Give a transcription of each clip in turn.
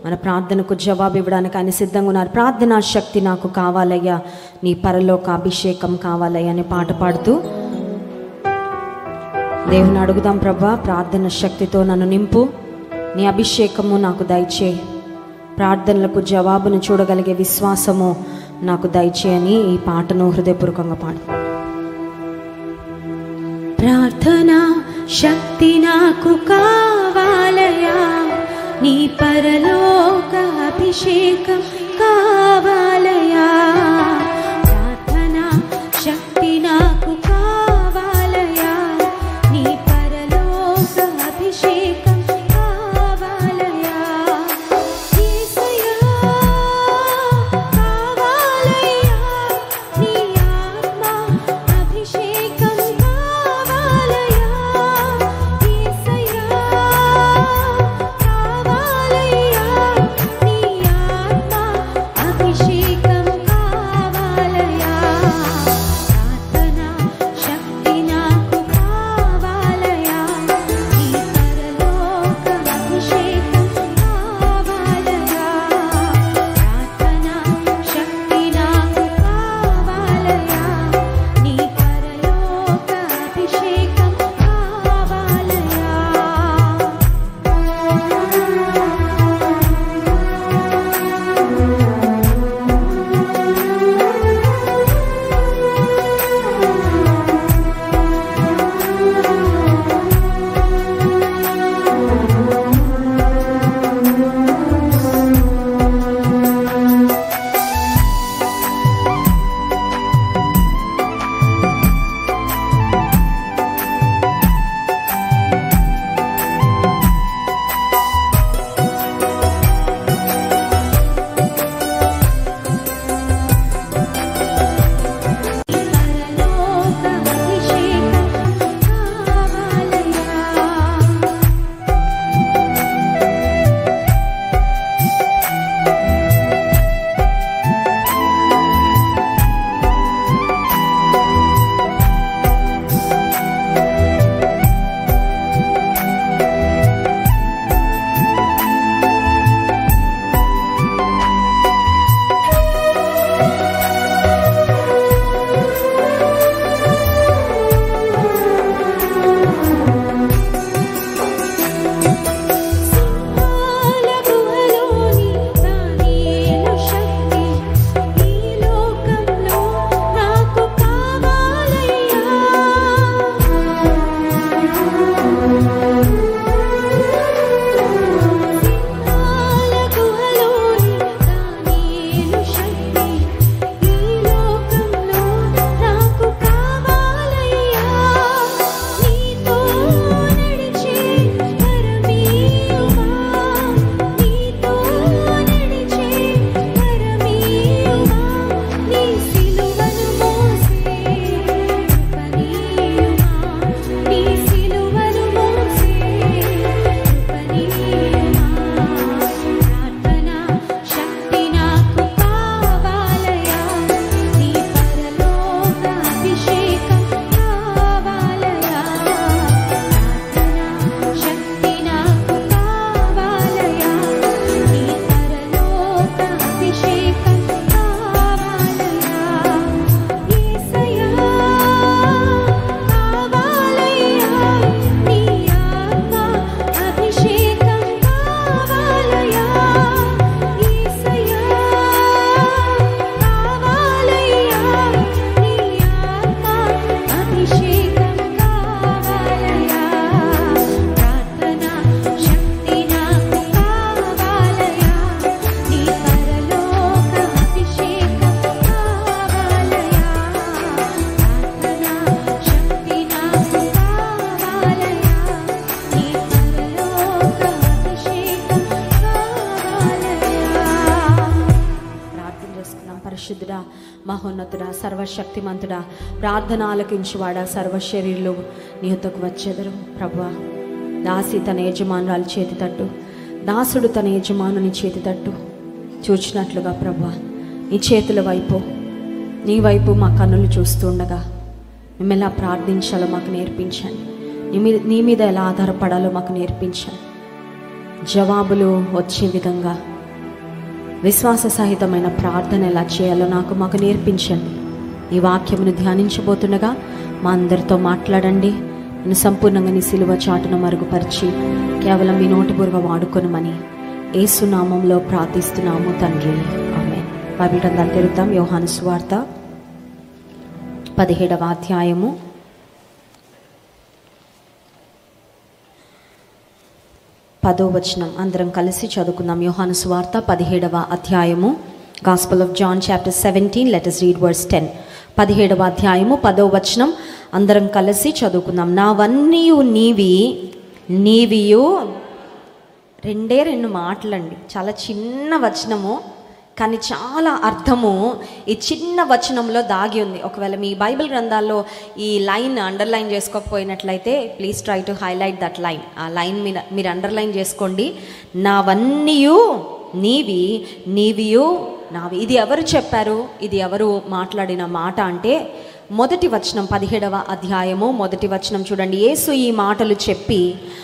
మన ప్రార్థనకు జవాబు ఇవ్వడానికి ఆయన సిద్ధంగా ఉన్నారు ప్రార్థనా శక్తి నాకు కావాలయ్యా నీ పరలోక అభిషేకం కావాలయ్యా అని పాట పాడుతూ దేవుని అడుగుదాం ప్రభా ప్రార్థన శక్తితో నన్ను నింపు నీ అభిషేకము నాకు దయచే ప్రార్థనలకు జవాబును చూడగలిగే విశ్వాసము నాకు దయచేయని ఈ పాటను హృదయపూర్వకంగా పాడు ప్రార్థనా శక్తి నాకు కావాలయా నీ పరలోక అభిషేకం కావాలయా ప్రార్థనా శక్తి నాకు కావాలయా నీ పరలోక అభిషేకం కావాలయా యేసయ్యా కావాలయ్యా నీ ఆత్మ అభిషేకం కావాలయ్యా యేసయ్యా కావాలయ్యా నీ ఆత్మ అభిషేకం కావాలయ్యా ప్రార్థన శక్తి నాకు కావాలయ్యా నీ పరలోక అభిషేకం కావాలయ్యా ప్రార్థన శక్తి నాకు కావాలయ్యా నీ పరలోక అభిషేకం కావాలయ్యా పరలోక అభిషేకం కావాలయ్యా సింహాల గుహలోని దానియేలు శక్తి ఈ లోకంలో నాకు కావాలయ్యా సింహాల గుహలోని దానియేలు శక్తి ఈ లోకంలో నాకు కావాలయ్యా నీతో నడిచే పరమీయుమా నీతో నడిచే పరమీయుమా నీ సిలువను మోసే పనీయుమా నీ సిలువను మోసే పనీయుమా ప్రార్థన శక్తి నాకు కావాలయా నీ పరలోక అభిషేకం కావాలయా ప్రార్థన శక్తి నాకు కావాలయా నీ పరలోక అభిషేకం కావాలయా యేసయ్యా కావాలయ్యా నీ ఆత్మ అభిషేకం కావాలయ్యా యేసయ్యా కావాలయ్యా నీ ఆత్మ అభిషేకం కావాలయ్యా ప్రార్థన శక్తి నాకు కావాలయ్యా నీ పరలోక అభిషేకం కావాలయ్యా ప్రార్థన శక్తి నాకు కావాలయ్యా నీ పరలోక అభిషేకం కావాలయ్యా ప్రార్థన చేసుకున్నాం పరిశుద్ధుడా మహోన్నతుడా సర్వశక్తిమంతుడా ప్రార్థన ఆలకించువాడా సర్వశరీరులు నీ యొద్దకు వచ్చేదరు ప్రభా దాసి తన యజమానురాలు చేతి తట్టు దాసుడు తన యజమానుని చేతి తట్టు చూచినట్లుగా ప్రభా నీ చేతుల వైపు నీ వైపు మా కన్నులు చూస్తుండగా మేము ఎలా ప్రార్థించాలో మాకు నేర్పించండి నీ మీద నీ మీద ఎలా ఆధారపడాలో మాకు నేర్పించండి జవాబులు వచ్చే విధంగా విశ్వాస సహితమైన ప్రార్థన ఎలా చేయాలో నాకు మాకు నేర్పించండి ఈ వాక్యమును ధ్యానించబోతుండగా మా అందరితో మాట్లాడండి నేను సంపూర్ణంగా నీ సిలువ చాటును మరుగుపరిచి కేవలం మీ నోటి బుర్గ వాడుకొనమని ఏసునామంలో ప్రార్థిస్తున్నాము తండ్రి ఆమె బైబిల్ గ్రంథాలు తెరుద్దాం యోహాను సువార్త పదిహేడవ అధ్యాయము పదో వచనం అందరం కలిసి చదువుకుందాం యోహాను సువార్త పదిహేడవ అధ్యాయము gospel of John chapter seventeen let us read verse ten పదిహేడవ అధ్యాయము పదో వచనం అందరం కలిసి చదువుకుందాం నావన్నీయు నీవి నీవియు రెండే రెండు మాటలండి చాలా చిన్న వచనము కానీ చాలా అర్థము ఈ చిన్న వచనంలో దాగి ఉంది ఒకవేళ మీ బైబిల్ గ్రంథాల్లో ఈ లైన్ అండర్లైన్ చేసుకోకపోయినట్లయితే please try to highlight that line ఆ లైన్ మీరు మీరు అండర్లైన్ చేసుకోండి నావన్నీయు నీవి నీవియు నావి ఇది ఎవరు చెప్పారు ఇది ఎవరు మాట్లాడిన మాట అంటే మొదటి వచనం పదిహేడవ అధ్యాయము మొదటి వచనం చూడండి యేసు ఈ మాటలు చెప్పి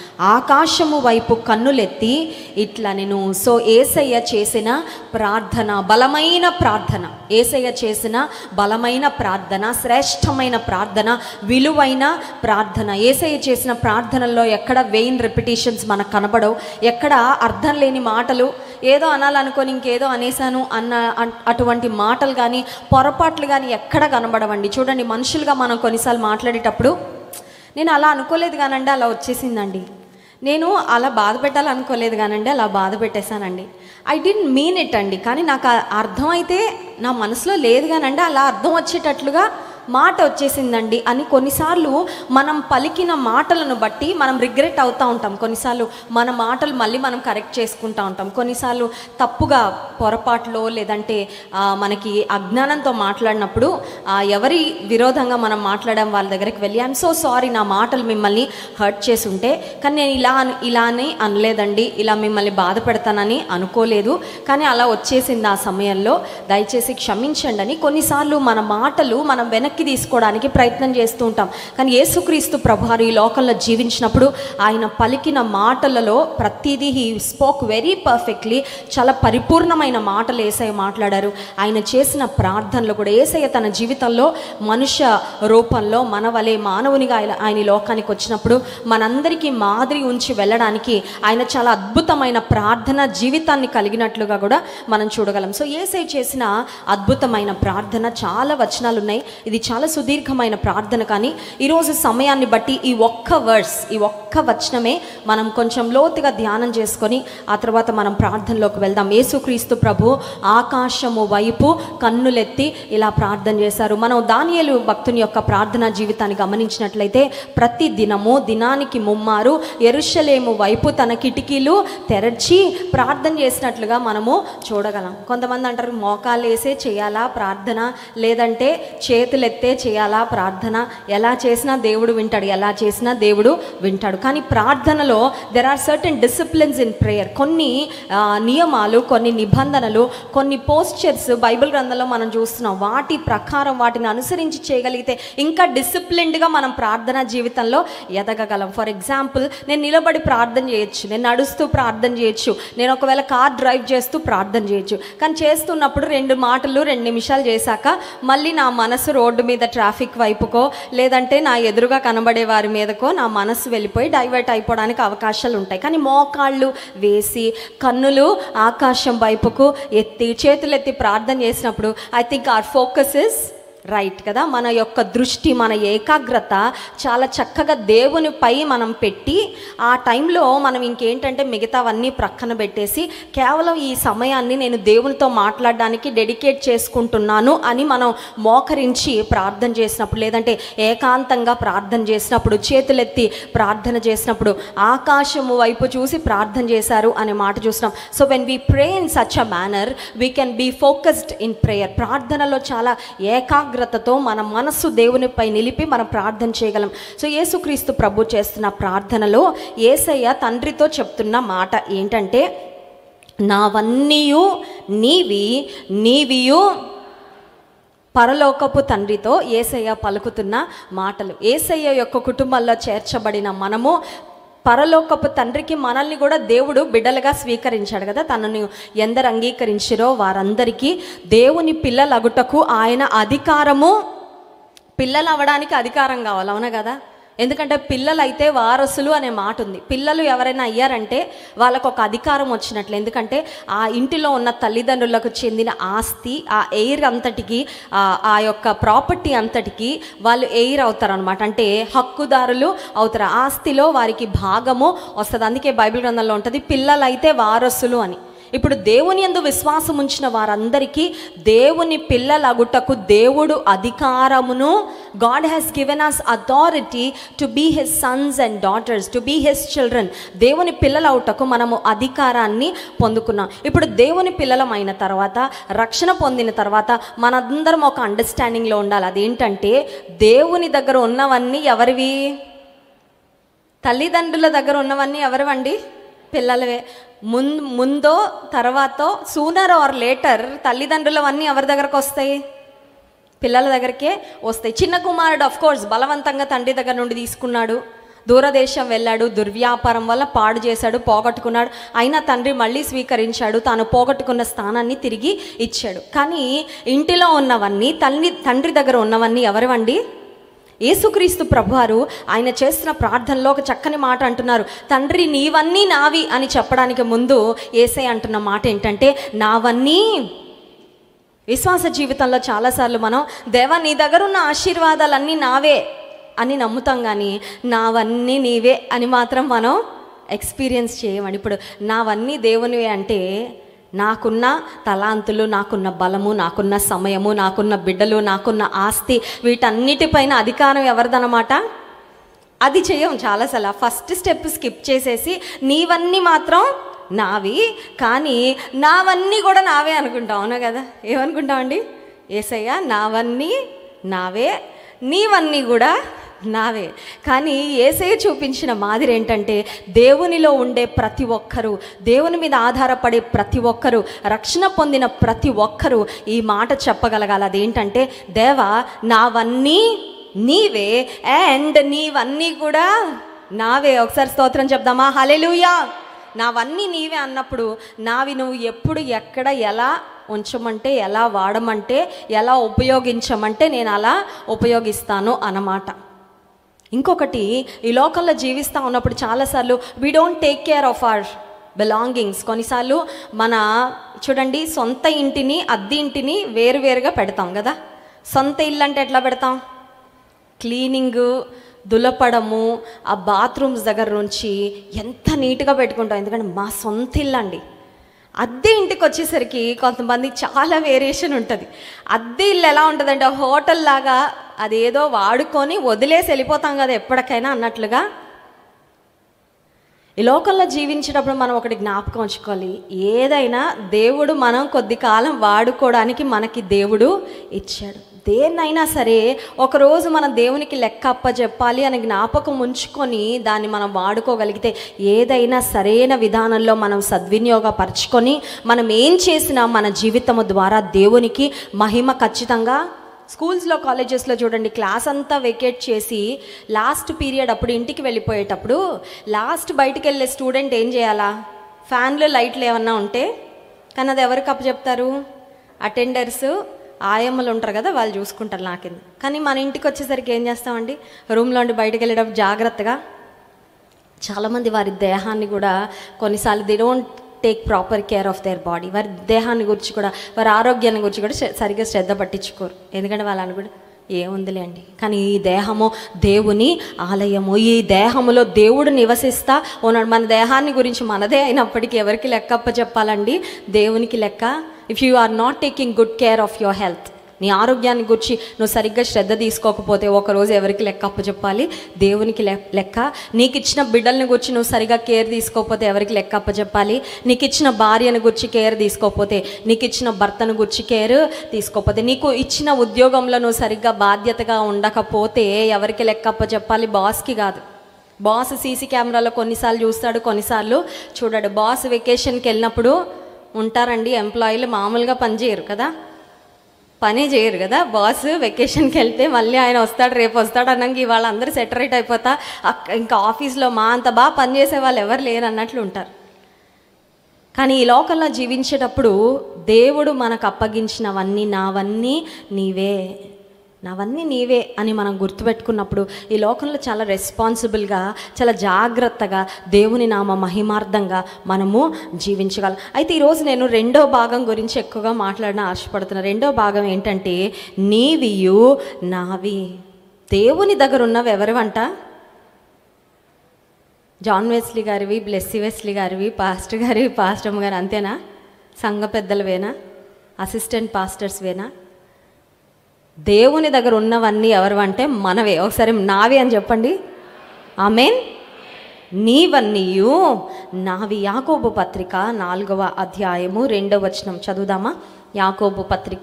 ఆకాశము వైపు కన్నులెత్తి ఇట్లా నేను సో ఏసయ్య చేసిన ప్రార్థన బలమైన ప్రార్థన ఏసయ్య చేసిన బలమైన ప్రార్థన శ్రేష్టమైన ప్రార్థన విలువైన ప్రార్థన ఏసయ్య చేసిన ప్రార్థనల్లో ఎక్కడ వెయిన్ రిపిటేషన్స్ మనకు కనబడవు ఎక్కడ అర్థం లేని మాటలు ఏదో అనాలనుకొని ఇంకేదో అనేసాను అన్న అన్- అటువంటి మాటలు కానీ పొరపాట్లు కానీ ఎక్కడ కనబడవండి చూడండి మనుషులుగా మనం కొన్నిసార్లు మాట్లాడేటప్పుడు నేను అలా అనుకోలేదు కానండి అలా వచ్చేసిందండి నేను అలా బాధ పెట్టాలనుకోలేదు కానండి అలా బాధ పెట్టేశానండి ఐ డింట్ మీన్ ఇట్ అండి కానీ నాకు ఆ అర్థం అయితే నా మనసులో లేదు కానండి అలా అర్థం వచ్చేటట్లుగా మాట వచ్చేసిందండి అని కొన్నిసార్లు మనం పలికిన మాటలను బట్టి మనం రిగ్రెట్ అవుతూ ఉంటాం కొన్నిసార్లు మన మాటలు మళ్ళీ మనం కరెక్ట్ చేసుకుంటూ ఉంటాం కొన్నిసార్లు తప్పుగా పొరపాట్లో లేదంటే ఆ, మనకి అజ్ఞానంతో మాట్లాడినప్పుడు ఆ, ఎవరి విరోధంగా మనం మాట్లాడాం వాళ్ళ దగ్గరికి వెళ్ళి ఐఎమ్ సో సారీ నా మాటలు మిమ్మల్ని హర్ట్ చేసి ఉంటే కానీ నేను ఇలా అన్- ఇలా అని అనలేదండి ఇలా మిమ్మల్ని బాధ పెడతానని అనుకోలేదు కానీ అలా వచ్చేసింది ఆ సమయంలో దయచేసి క్షమించండి అని కొన్నిసార్లు మన మాటలు మనం వెనక్కి తీసుకోవడానికి ప్రయత్నం చేస్తూ ఉంటాం కానీ యేసుక్రీస్తు ప్రభువారు ఈ లోకంలో జీవించినప్పుడు ఆయన పలికిన మాటలలో ప్రతిదీ హీ స్పోక్ వెరీ పర్ఫెక్ట్లీ చాలా పరిపూర్ణమైన మాటలు ఏసయ్య మాట్లాడారు ఆయన చేసిన ప్రార్థనలు కూడా ఏసయ్య తన జీవితంలో మనుష్య రూపంలో మన వలె మానవునిగా ఆయన ఆయన ఈ లోకానికి వచ్చినప్పుడు మనందరికీ మాదిరి ఉంచి వెళ్ళడానికి ఆయన చాలా అద్భుతమైన ప్రార్థన జీవితాన్ని కలిగినట్లుగా కూడా మనం చూడగలం సో ఏసై చేసిన అద్భుతమైన ప్రార్థన చాలా వచనాలు ఉన్నాయి ఇది చాలా సుదీర్ఘమైన ప్రార్థన కానీ ఈరోజు సమయాన్ని బట్టి ఈ ఒక్క వర్స్ ఈ ఒక్క వచనమే మనం కొంచెం లోతుగా ధ్యానం చేసుకొని ఆ తర్వాత మనం ప్రార్థనలోకి వెళ్దాం యేసుక్రీస్తు ప్రభు ఆకాశము వైపు కన్నులెత్తి ఇలా ప్రార్థన చేశారు మనం దానియేలు భక్తుని యొక్క ప్రార్థనా జీవితాన్ని గమనించినట్లయితే ప్రతి దినము దినానికి ముమ్మారు ఎరుషలేము వైపు తన కిటికీలు తెరచి ప్రార్థన చేసినట్లుగా మనము చూడగలం కొంతమంది అంటారు మోకాలు వేసే చేయాలా ప్రార్థన లేదంటే చేతులెత్తే చేయాలా ప్రార్థన ఎలా చేసినా దేవుడు వింటాడు ఎలా చేసినా దేవుడు వింటాడు కానీ ప్రార్థనలో there are certain disciplines in prayer కొన్ని ఆ, నియమాలు కొన్ని నిబంధనలు కొన్ని పోస్చర్స్ బైబిల్ గ్రంథంలో మనం చూస్తున్నాం వాటి ప్రకారం వాటిని అనుసరించి చేయగలిగితే ఇంకా డిసిప్లిన్డ్గా మనం ప్రార్థన జీవితంలో ఎదగగలం ఫర్ ఎగ్జాంపుల్ నేను నిలబడి ప్రార్థన చేయొచ్చు నేను నడుస్తూ ప్రార్థన చేయొచ్చు నేను ఒకవేళ కార్ డ్రైవ్ చేస్తూ ప్రార్థన చేయొచ్చు కానీ చేస్తున్నప్పుడు రెండు మాటలు రెండు నిమిషాలు చేశాక మళ్ళీ నా మనసు రోడ్డు మీద ట్రాఫిక్ వైపుకో లేదంటే నా ఎదురుగా కనబడే వారి మీదకో నా మనసు వెళ్ళిపోయి డైవర్ట్ అయిపోవడానికి అవకాశాలు ఉంటాయి కానీ మోకాళ్ళు వేసి కన్నులు ఆకాశం వైపుకు ఎత్తి చేతులు ఎత్తి ప్రార్థన చేసినప్పుడు I think our focus is right కదా మన యొక్క దృష్టి మన ఏకాగ్రత చాలా చక్కగా దేవునిపై మనం పెట్టి ఆ టైంలో మనం ఇంకేంటంటే మిగతావన్నీ ప్రక్కన పెట్టేసి కేవలం ఈ సమయాన్ని నేను దేవునితో మాట్లాడడానికి డెడికేట్ చేసుకుంటున్నాను అని మనం మోకరించి ప్రార్థన చేసినప్పుడు లేదంటే ఏకాంతంగా ప్రార్థన చేసినప్పుడు చేతులెత్తి ప్రార్థన చేసినప్పుడు ఆకాశము వైపు చూసి ప్రార్థన చేశారు అనే మాట చూస్తున్నాం so when we pray in such a manner we can be focused in prayer ప్రార్థనలో చాలా ఏకాగ్రతతో మన మనస్సు దేవునిపై నిలిపి మనం ప్రార్థన చేయగలం సో యేసుక్రీస్తు ప్రభు చేస్తున్న ప్రార్థనలో ఏసయ్య తండ్రితో చెప్తున్న మాట ఏంటంటే నావన్నీయు నీవి నీవియు పరలోకపు తండ్రితో ఏసయ్య పలుకుతున్న మాటలు ఏసయ్య యొక్క కుటుంబంలో చేర్చబడిన మనము పరలోకపు తండ్రికి మనల్ని కూడా దేవుడు బిడ్డలుగా స్వీకరించాడు కదా తనను ఎందరు అంగీకరించారో వారందరికీ దేవుని పిల్లలగుటకు ఆయన అధికారము పిల్లలు అవ్వడానికి అధికారం కావాలి అవునా కదా ఎందుకంటే పిల్లలు అయితే వారసులు అనే మాట ఉంది పిల్లలు ఎవరైనా అయ్యారంటే వాళ్ళకు ఒక అధికారం వచ్చినట్లు ఎందుకంటే ఆ ఇంటిలో ఉన్న తల్లిదండ్రులకు చెందిన ఆస్తి ఆ ఎయిర్ అంతటికి ఆ ఆ యొక్క ప్రాపర్టీ అంతటికి వాళ్ళు ఎయిర్ అవుతారు అనమాట అంటే హక్కుదారులు అవుతారు ఆస్తిలో వారికి భాగము వస్తుంది అందుకే బైబిల్ గ్రంథంలో ఉంటుంది పిల్లలు అయితే వారసులు అని ఇప్పుడు దేవుని యందు విశ్వాసం ఉంచిన వారందరికీ దేవుని పిల్లలగుటకు దేవుడు అధికారమును God has given us authority to be his sons and daughters to be his children దేవుని పిల్లలవుటకు మనము అధికారాన్ని పొందుకున్నాం ఇప్పుడు దేవుని పిల్లలం అయిన తర్వాత రక్షణ పొందిన తర్వాత మనందరం ఒక అండర్స్టాండింగ్లో ఉండాలి అదేంటంటే దేవుని దగ్గర ఉన్నవన్నీ ఎవరివి తల్లిదండ్రుల దగ్గర ఉన్నవన్నీ ఎవరివండి పిల్లలవే ముందు ముందో తర్వాతో సూనర్ ఆర్ లేటర్ తల్లిదండ్రులవన్నీ ఎవరి దగ్గరకు వస్తాయి పిల్లల దగ్గరికే వస్తాయి చిన్న కుమారుడు అఫ్ కోర్స్ బలవంతంగా తండ్రి దగ్గర నుండి తీసుకున్నాడు దూరదేశం వెళ్ళాడు దుర్వ్యాపారం వల్ల పాడు చేశాడు పోగొట్టుకున్నాడు అయినా తండ్రి మళ్ళీ స్వీకరించాడు తాను పోగొట్టుకున్న స్థానాన్ని తిరిగి ఇచ్చాడు కానీ ఇంటిలో ఉన్నవన్నీ తల్లి తండ్రి దగ్గర ఉన్నవన్నీ ఎవరివండి యేసుక్రీస్తు ప్రభువారు ఆయన చేస్తున్న ప్రార్థనలో ఒక చక్కని మాట అంటున్నారు తండ్రి నీవన్నీ నావి అని చెప్పడానికి ముందు ఏసై అంటున్న మాట ఏంటంటే నావన్నీ విశ్వాస జీవితంలో చాలాసార్లు మనం దేవా నీ దగ్గర ఉన్న ఆశీర్వాదాలన్నీ నావే అని నమ్ముతాం కానీ నావన్నీ నీవే అని మాత్రం మనం ఎక్స్పీరియన్స్ చేయమండి ఇప్పుడు నావన్నీ దేవునివే అంటే నాకున్న తలాంతులు నాకున్న బలము నాకున్న సమయము నాకున్న బిడ్డలు నాకున్న ఆస్తి వీటన్నిటిపైన అధికారం ఎవరిదన్నమాట అది చేయం చాలాసార్లు ఫస్ట్ స్టెప్ స్కిప్ చేసేసి నీవన్నీ మాత్రం నావి కానీ నావన్నీ కూడా నావే అనుకుంటాం అవునా కదా ఏమనుకుంటామండి ఏసయ్య నావన్నీ నావే నీవన్నీ కూడా నావే కానీ ఏసయ్య చూపించిన మాదిరి ఏంటంటే దేవునిలో ఉండే ప్రతి ఒక్కరూ దేవుని మీద ఆధారపడే ప్రతి ఒక్కరూ రక్షణ పొందిన ప్రతి ఒక్కరూ ఈ మాట చెప్పగలగాలి అదేంటంటే దేవా నావన్నీ నీవే అండ్ నీవన్నీ కూడా నావే ఒకసారి స్తోత్రం చెప్దామా హలెలుయా నావన్నీ నీవే అన్నప్పుడు నావి నువ్వు ఎప్పుడు ఎక్కడ ఎలా ఉంచమంటే ఎలా వాడమంటే ఎలా ఉపయోగించమంటే నేను అలా ఉపయోగిస్తాను అన్నమాట ఇంకొకటి ఈ లోకంలో జీవిస్తూ ఉన్నప్పుడు చాలాసార్లు we don't take care of our belongings కొన్నిసార్లు మన చూడండి సొంత ఇంటిని అద్దె ఇంటిని వేరువేరుగా పెడతాం కదా సొంత ఇల్లు అంటే ఎట్లా పెడతాం క్లీనింగ్ దులపడము ఆ బాత్రూమ్స్ దగ్గర నుంచి ఎంత నీట్గా పెట్టుకుంటాం ఎందుకంటే మా సొంత ఇల్లు అండి అద్దె ఇంటికి వచ్చేసరికి కొంతమంది చాలా వేరియేషన్ ఉంటుంది అద్దె ఇల్లు ఎలా ఉంటుందంటే హోటల్ లాగా అదేదో వాడుకొని వదిలేసి వెళ్ళిపోతాం కదా ఎప్పటికైనా అన్నట్లుగా ఈ లోకంలో జీవించేటప్పుడు మనం ఒకటి జ్ఞాపకం ఉంచుకోవాలి ఏదైనా దేవుడు మనం కొద్ది కాలం వాడుకోవడానికి మనకి దేవుడు ఇచ్చాడు దేన్నైనా సరే ఒకరోజు మనం దేవునికి లెక్క అప్ప చెప్పాలి అని జ్ఞాపకం ఉంచుకొని దాన్ని మనం వాడుకోగలిగితే ఏదైనా సరైన విధానంలో మనం సద్వినియోగపరచుకొని మనం ఏం చేసినా మన జీవితము ద్వారా దేవునికి మహిమ ఖచ్చితంగా స్కూల్స్లో కాలేజెస్లో చూడండి క్లాస్ అంతా వెకేట్ చేసి లాస్ట్ పీరియడ్ అప్పుడు ఇంటికి వెళ్ళిపోయేటప్పుడు లాస్ట్ బయటికి వెళ్ళే స్టూడెంట్ ఏం చేయాలా ఫ్యాన్లు లైట్లు ఏమన్నా ఉంటే కానీ అది ఎవరికి అప్పచెప్తారు అటెండర్స్ ఆయమ్మలు ఉంటారు కదా వాళ్ళు చూసుకుంటారు నాకింద కానీ మన ఇంటికి వచ్చేసరికి ఏం చేస్తామండి రూమ్లో ఉండి బయటకు వెళ్ళేటప్పుడు జాగ్రత్తగా చాలామంది వారి దేహాన్ని కూడా కొన్నిసార్లు they don't take proper care of their body వారి దేహాన్ని గురించి కూడా వారి ఆరోగ్యాన్ని గురించి కూడా శ్ర- సరిగ్గా శ్రద్ధ పట్టించుకోరు ఎందుకంటే వాళ్ళు అనుకుంటే ఏముందిలే అండి కానీ ఈ దేహము దేవుని ఆలయము ఈ దేహములో దేవుడు నివసిస్తా ఉన్నాడు మన దేహాన్ని గురించి మనదే అయినప్పటికీ ఎవరికి లెక్క అప్ప చెప్పాలండి దేవునికి లెక్క if you are not taking good care of your health నీ ఆరోగ్యాన్ని గురించి నువ్వు సరిగ్గా శ్రద్ధ తీసుకోకపోతే ఒకరోజు ఎవరికి లెక్క అప్పచెప్పాలి దేవునికి లె- లెక్క నీకు ఇచ్చిన బిడ్డల్ని గురించి నువ్వు సరిగా కేర్ తీసుకోకపోతే ఎవరికి లెక్క అప్పచెప్పాలి నీకు ఇచ్చిన భార్యను గురించి కేర్ తీసుకోకపోతే నీకు ఇచ్చిన భర్తను గురించి కేర్ తీసుకోకపోతే నీకు ఇచ్చిన ఉద్యోగంలో నువ్వు సరిగ్గా బాధ్యతగా ఉండకపోతే ఎవరికి లెక్క అప్పచెప్పాలి బాస్కి కాదు బాస్ సీసీ కెమెరాలో కొన్నిసార్లు చూస్తాడు కొన్నిసార్లు చూడడు బాస్ వెకేషన్కి వెళ్ళినప్పుడు ఉంటారండి ఎంప్లాయీలు మామూలుగా పనిచేయరు కదా పనే చేయరు కదా బాస్ వెకేషన్కి వెళ్తే మళ్ళీ ఆయన వస్తాడు రేపు వస్తాడు అన్నాక ఇవాళ అందరూ సెటరేట్ అయిపోతా అక్క- ఇంకా ఆఫీస్లో మా అంత బాగా పనిచేసే వాళ్ళు ఎవరు లేరు అన్నట్లు ఉంటారు కానీ ఈ లోకంలో జీవించేటప్పుడు దేవుడు మనకు అప్పగించినవన్నీ నావన్నీ నీవే నావన్నీ నీవే అని మనం గుర్తుపెట్టుకున్నప్పుడు ఈ లోకంలో చాలా రెస్పాన్సిబుల్గా చాలా జాగ్రత్తగా దేవుని నామ మహిమార్థంగా మనము జీవించగలం అయితే ఈరోజు నేను రెండో భాగం గురించి ఎక్కువగా మాట్లాడిన ఆశపడుతున్నా రెండో భాగం ఏంటంటే నీవియు నావి దేవుని దగ్గర ఉన్నవి ఎవరివంట జాన్ వెస్లీ గారివి బ్లెస్సీ వెస్లీ గారివి పాస్టర్ గారివి పాస్టమ్ గారు అంతేనా సంఘ పెద్దలవేనా అసిస్టెంట్ పాస్టర్స్ వేనా దేవుని దగ్గర ఉన్నవన్నీ ఎవరు అంటే మనవే ఒకసారి నావి అని చెప్పండి ఆమెన్ నీవన్నీయు నావి యాకోబు పత్రిక నాలుగవ అధ్యాయము రెండవ వచనం చదువుదామా యాకోబు పత్రిక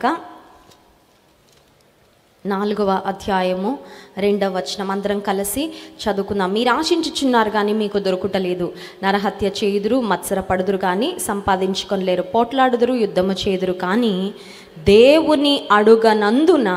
నాలుగవ అధ్యాయము రెండవ వచనం అందరం కలిసి చదువుకుందాం మీరు ఆశించుచున్నారు కానీ మీకు దొరుకుటలేదు నరహత్య చేయుదురు మత్సర పడుదురు కానీ సంపాదించుకొనలేరు పోట్లాడుదురు యుద్ధము చేదురు కానీ దేవుని అడుగనందున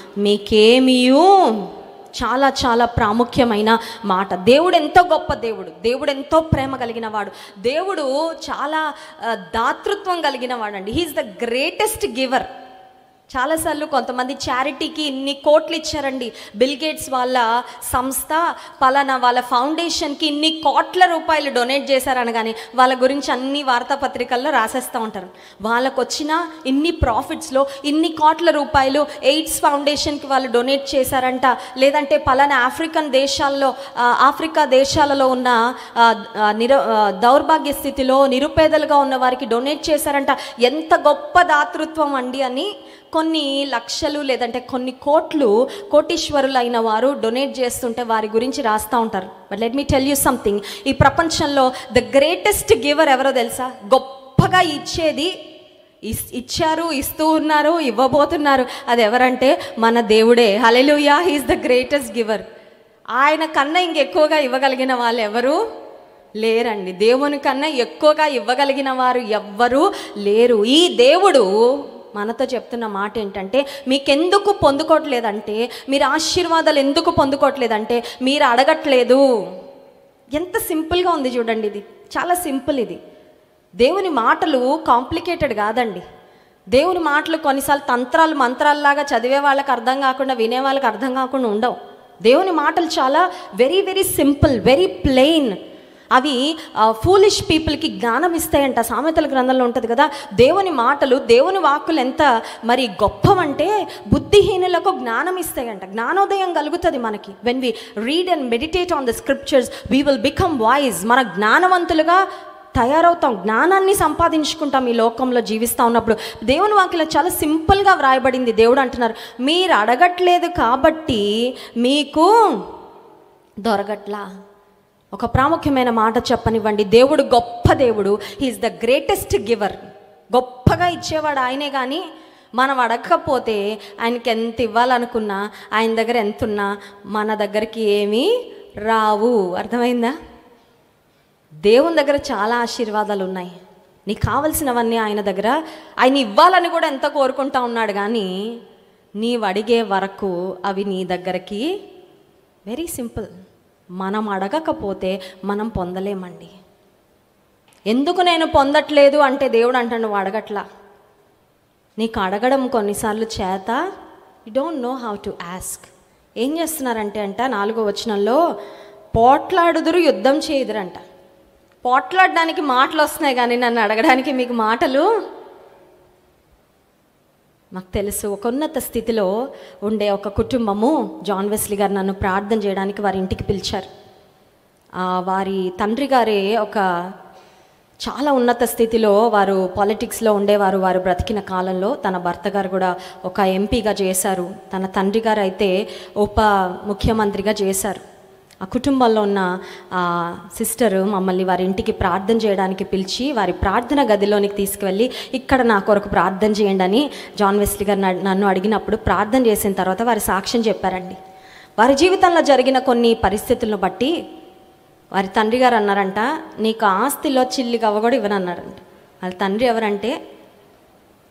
మీకేమియూ చాలా చాలా ప్రాముఖ్యమైన మాట దేవుడు ఎంతో గొప్ప దేవుడు దేవుడు ఎంతో ప్రేమ కలిగిన వాడు దేవుడు చాలా ఆ, దాతృత్వం కలిగిన వాడండి హీఈస్ ద గ్రేటెస్ట్ గివర్ చాలాసార్లు కొంతమంది చారిటీకి ఇన్ని కోట్లు ఇచ్చారండి బిల్ గేట్స్ వాళ్ళ సంస్థ పలానా వాళ్ళ ఫౌండేషన్కి ఇన్ని కోట్ల రూపాయలు డొనేట్ చేశారనగానే వాళ్ళ గురించి అన్ని వార్తాపత్రికల్లో రాసేస్తూ ఉంటారు వాళ్ళకు వచ్చిన ఇన్ని ప్రాఫిట్స్లో ఇన్ని కోట్ల రూపాయలు ఎయిడ్స్ ఫౌండేషన్కి వాళ్ళు డొనేట్ చేశారంట లేదంటే పలానా ఆఫ్రికన్ దేశాల్లో ఆ, ఆఫ్రికా దేశాలలో ఉన్న ఆ, ఆ, నిర ఆ, దౌర్భాగ్య స్థితిలో నిరుపేదలుగా ఉన్న వారికి డొనేట్ చేశారంట ఎంత గొప్ప దాతృత్వం అండి అని కొన్ని లక్షలు లేదంటే కొన్ని కోట్లు కోటీశ్వరులు అయిన వారు డొనేట్ చేస్తుంటే వారి గురించి రాస్తూ ఉంటారు but let me tell you something ఈ ప్రపంచంలో ద గ్రేటెస్ట్ గివర్ ఎవరో తెలుసా గొప్పగా ఇచ్చేది ఇస్- ఇచ్చారు ఇస్తూ ఉన్నారు ఇవ్వబోతున్నారు అది ఎవరంటే మన దేవుడే hallelujah he is the greatest giver ఆయన కన్నా ఇంకెక్కువగా ఇవ్వగలిగిన వాళ్ళు ఎవరు లేరండి దేవుని కన్నా ఎక్కువగా ఇవ్వగలిగిన వారు ఎవ్వరూ లేరు ఈ దేవుడు మనతో చెప్తున్న మాట ఏంటంటే మీకెందుకు పొందుకోవట్లేదంటే మీరు ఆశీర్వాదాలు ఎందుకు పొందుకోవట్లేదంటే మీరు అడగట్లేదు ఎంత సింపుల్గా ఉంది చూడండి ఇది చాలా సింపుల్ ఇది దేవుని మాటలు కాంప్లికేటెడ్ కాదండి దేవుని మాటలు కొన్నిసార్లు తంత్రాలు మంత్రాల్లాగా చదివే వాళ్ళకి అర్థం కాకుండా వినే వాళ్ళకి అర్థం కాకుండా ఉండవు దేవుని మాటలు చాలా very very simple very plain అవి ఫూలిష్ పీపుల్కి జ్ఞానం ఇస్తాయంట సామెతల గ్రంథంలో ఉంటుంది కదా దేవుని మాటలు దేవుని వాక్కులు ఎంత మరి గొప్పవంటే బుద్ధిహీనులకు జ్ఞానం ఇస్తాయంట జ్ఞానోదయం కలుగుతుంది మనకి when we read and meditate on the scriptures we will become wise మన జ్ఞానవంతులుగా తయారవుతాం జ్ఞానాన్ని సంపాదించుకుంటాం ఈ లోకంలో జీవిస్తూ ఉన్నప్పుడు దేవుని వాక్యలో చాలా సింపుల్గా వ్రాయబడింది దేవుడు అంటున్నారు మీరు అడగట్లేదు కాబట్టి మీకు దొరకట్లా ఒక ప్రాముఖ్యమైన మాట చెప్పనివ్వండి దేవుడు గొప్ప దేవుడు హీఈస్ ద గ్రేటెస్ట్ గివర్ గొప్పగా ఇచ్చేవాడు ఆయనే కానీ మనం అడగకపోతే ఆయనకి ఎంత ఇవ్వాలనుకున్నా ఆయన దగ్గర ఎంత ఉన్నా మన దగ్గరికి ఏమీ రావు అర్థమైందా దేవుని దగ్గర చాలా ఆశీర్వాదాలు ఉన్నాయి నీకు కావలసినవన్నీ ఆయన దగ్గర ఆయన ఇవ్వాలని కూడా ఎంత కోరుకుంటా ఉన్నాడు కానీ నీవు అడిగే వరకు అవి నీ దగ్గరికి వెరీ సింపుల్ మనం అడగకపోతే మనం పొందలేమండి ఎందుకు నేను పొందట్లేదు అంటే దేవుడు అంటాడు నువ్వు అడగట్లా నీకు అడగడం కొన్నిసార్లు చేత you don't know how to ask ఏం చేస్తున్నారంటే అంట నాలుగో వచనంలో పోట్లాడుదురు యుద్ధం చేయుదురంట పోట్లాడడానికి మాటలు వస్తున్నాయి కానీ నన్ను అడగడానికి మీకు మాటలు మాకు తెలుసు ఒక ఉన్నత స్థితిలో ఉండే ఒక కుటుంబము జాన్ వెస్లీ గారు నన్ను ప్రార్థన చేయడానికి వారి ఇంటికి పిలిచారు ఆ, వారి తండ్రి గారే ఒక చాలా ఉన్నత స్థితిలో వారు పాలిటిక్స్లో ఉండేవారు వారు బ్రతికిన కాలంలో తన భర్త గారు కూడా ఒక ఎంపీగా చేశారు తన తండ్రి గారు అయితే ఉప ముఖ్యమంత్రిగా చేశారు ఆ కుటుంబంలో ఉన్న ఆ సిస్టర్ మమ్మల్ని వారి ఇంటికి ప్రార్థన చేయడానికి పిలిచి వారి ప్రార్థన గదిలోనికి తీసుకువెళ్ళి ఇక్కడ నా కొరకు ప్రార్థన చేయండి అని జాన్ వెస్లీ గారు నన్ను- నన్ను అడిగినప్పుడు ప్రార్థన చేసిన తర్వాత వారి సాక్ష్యం చెప్పారండి వారి జీవితంలో జరిగిన కొన్ని పరిస్థితులను బట్టి వారి తండ్రి గారు అన్నారంట నీకు ఆస్తిలో చిల్లి గవ్వ కూడా ఇవ్వనన్నారంట వాళ్ళ తండ్రి ఎవరంటే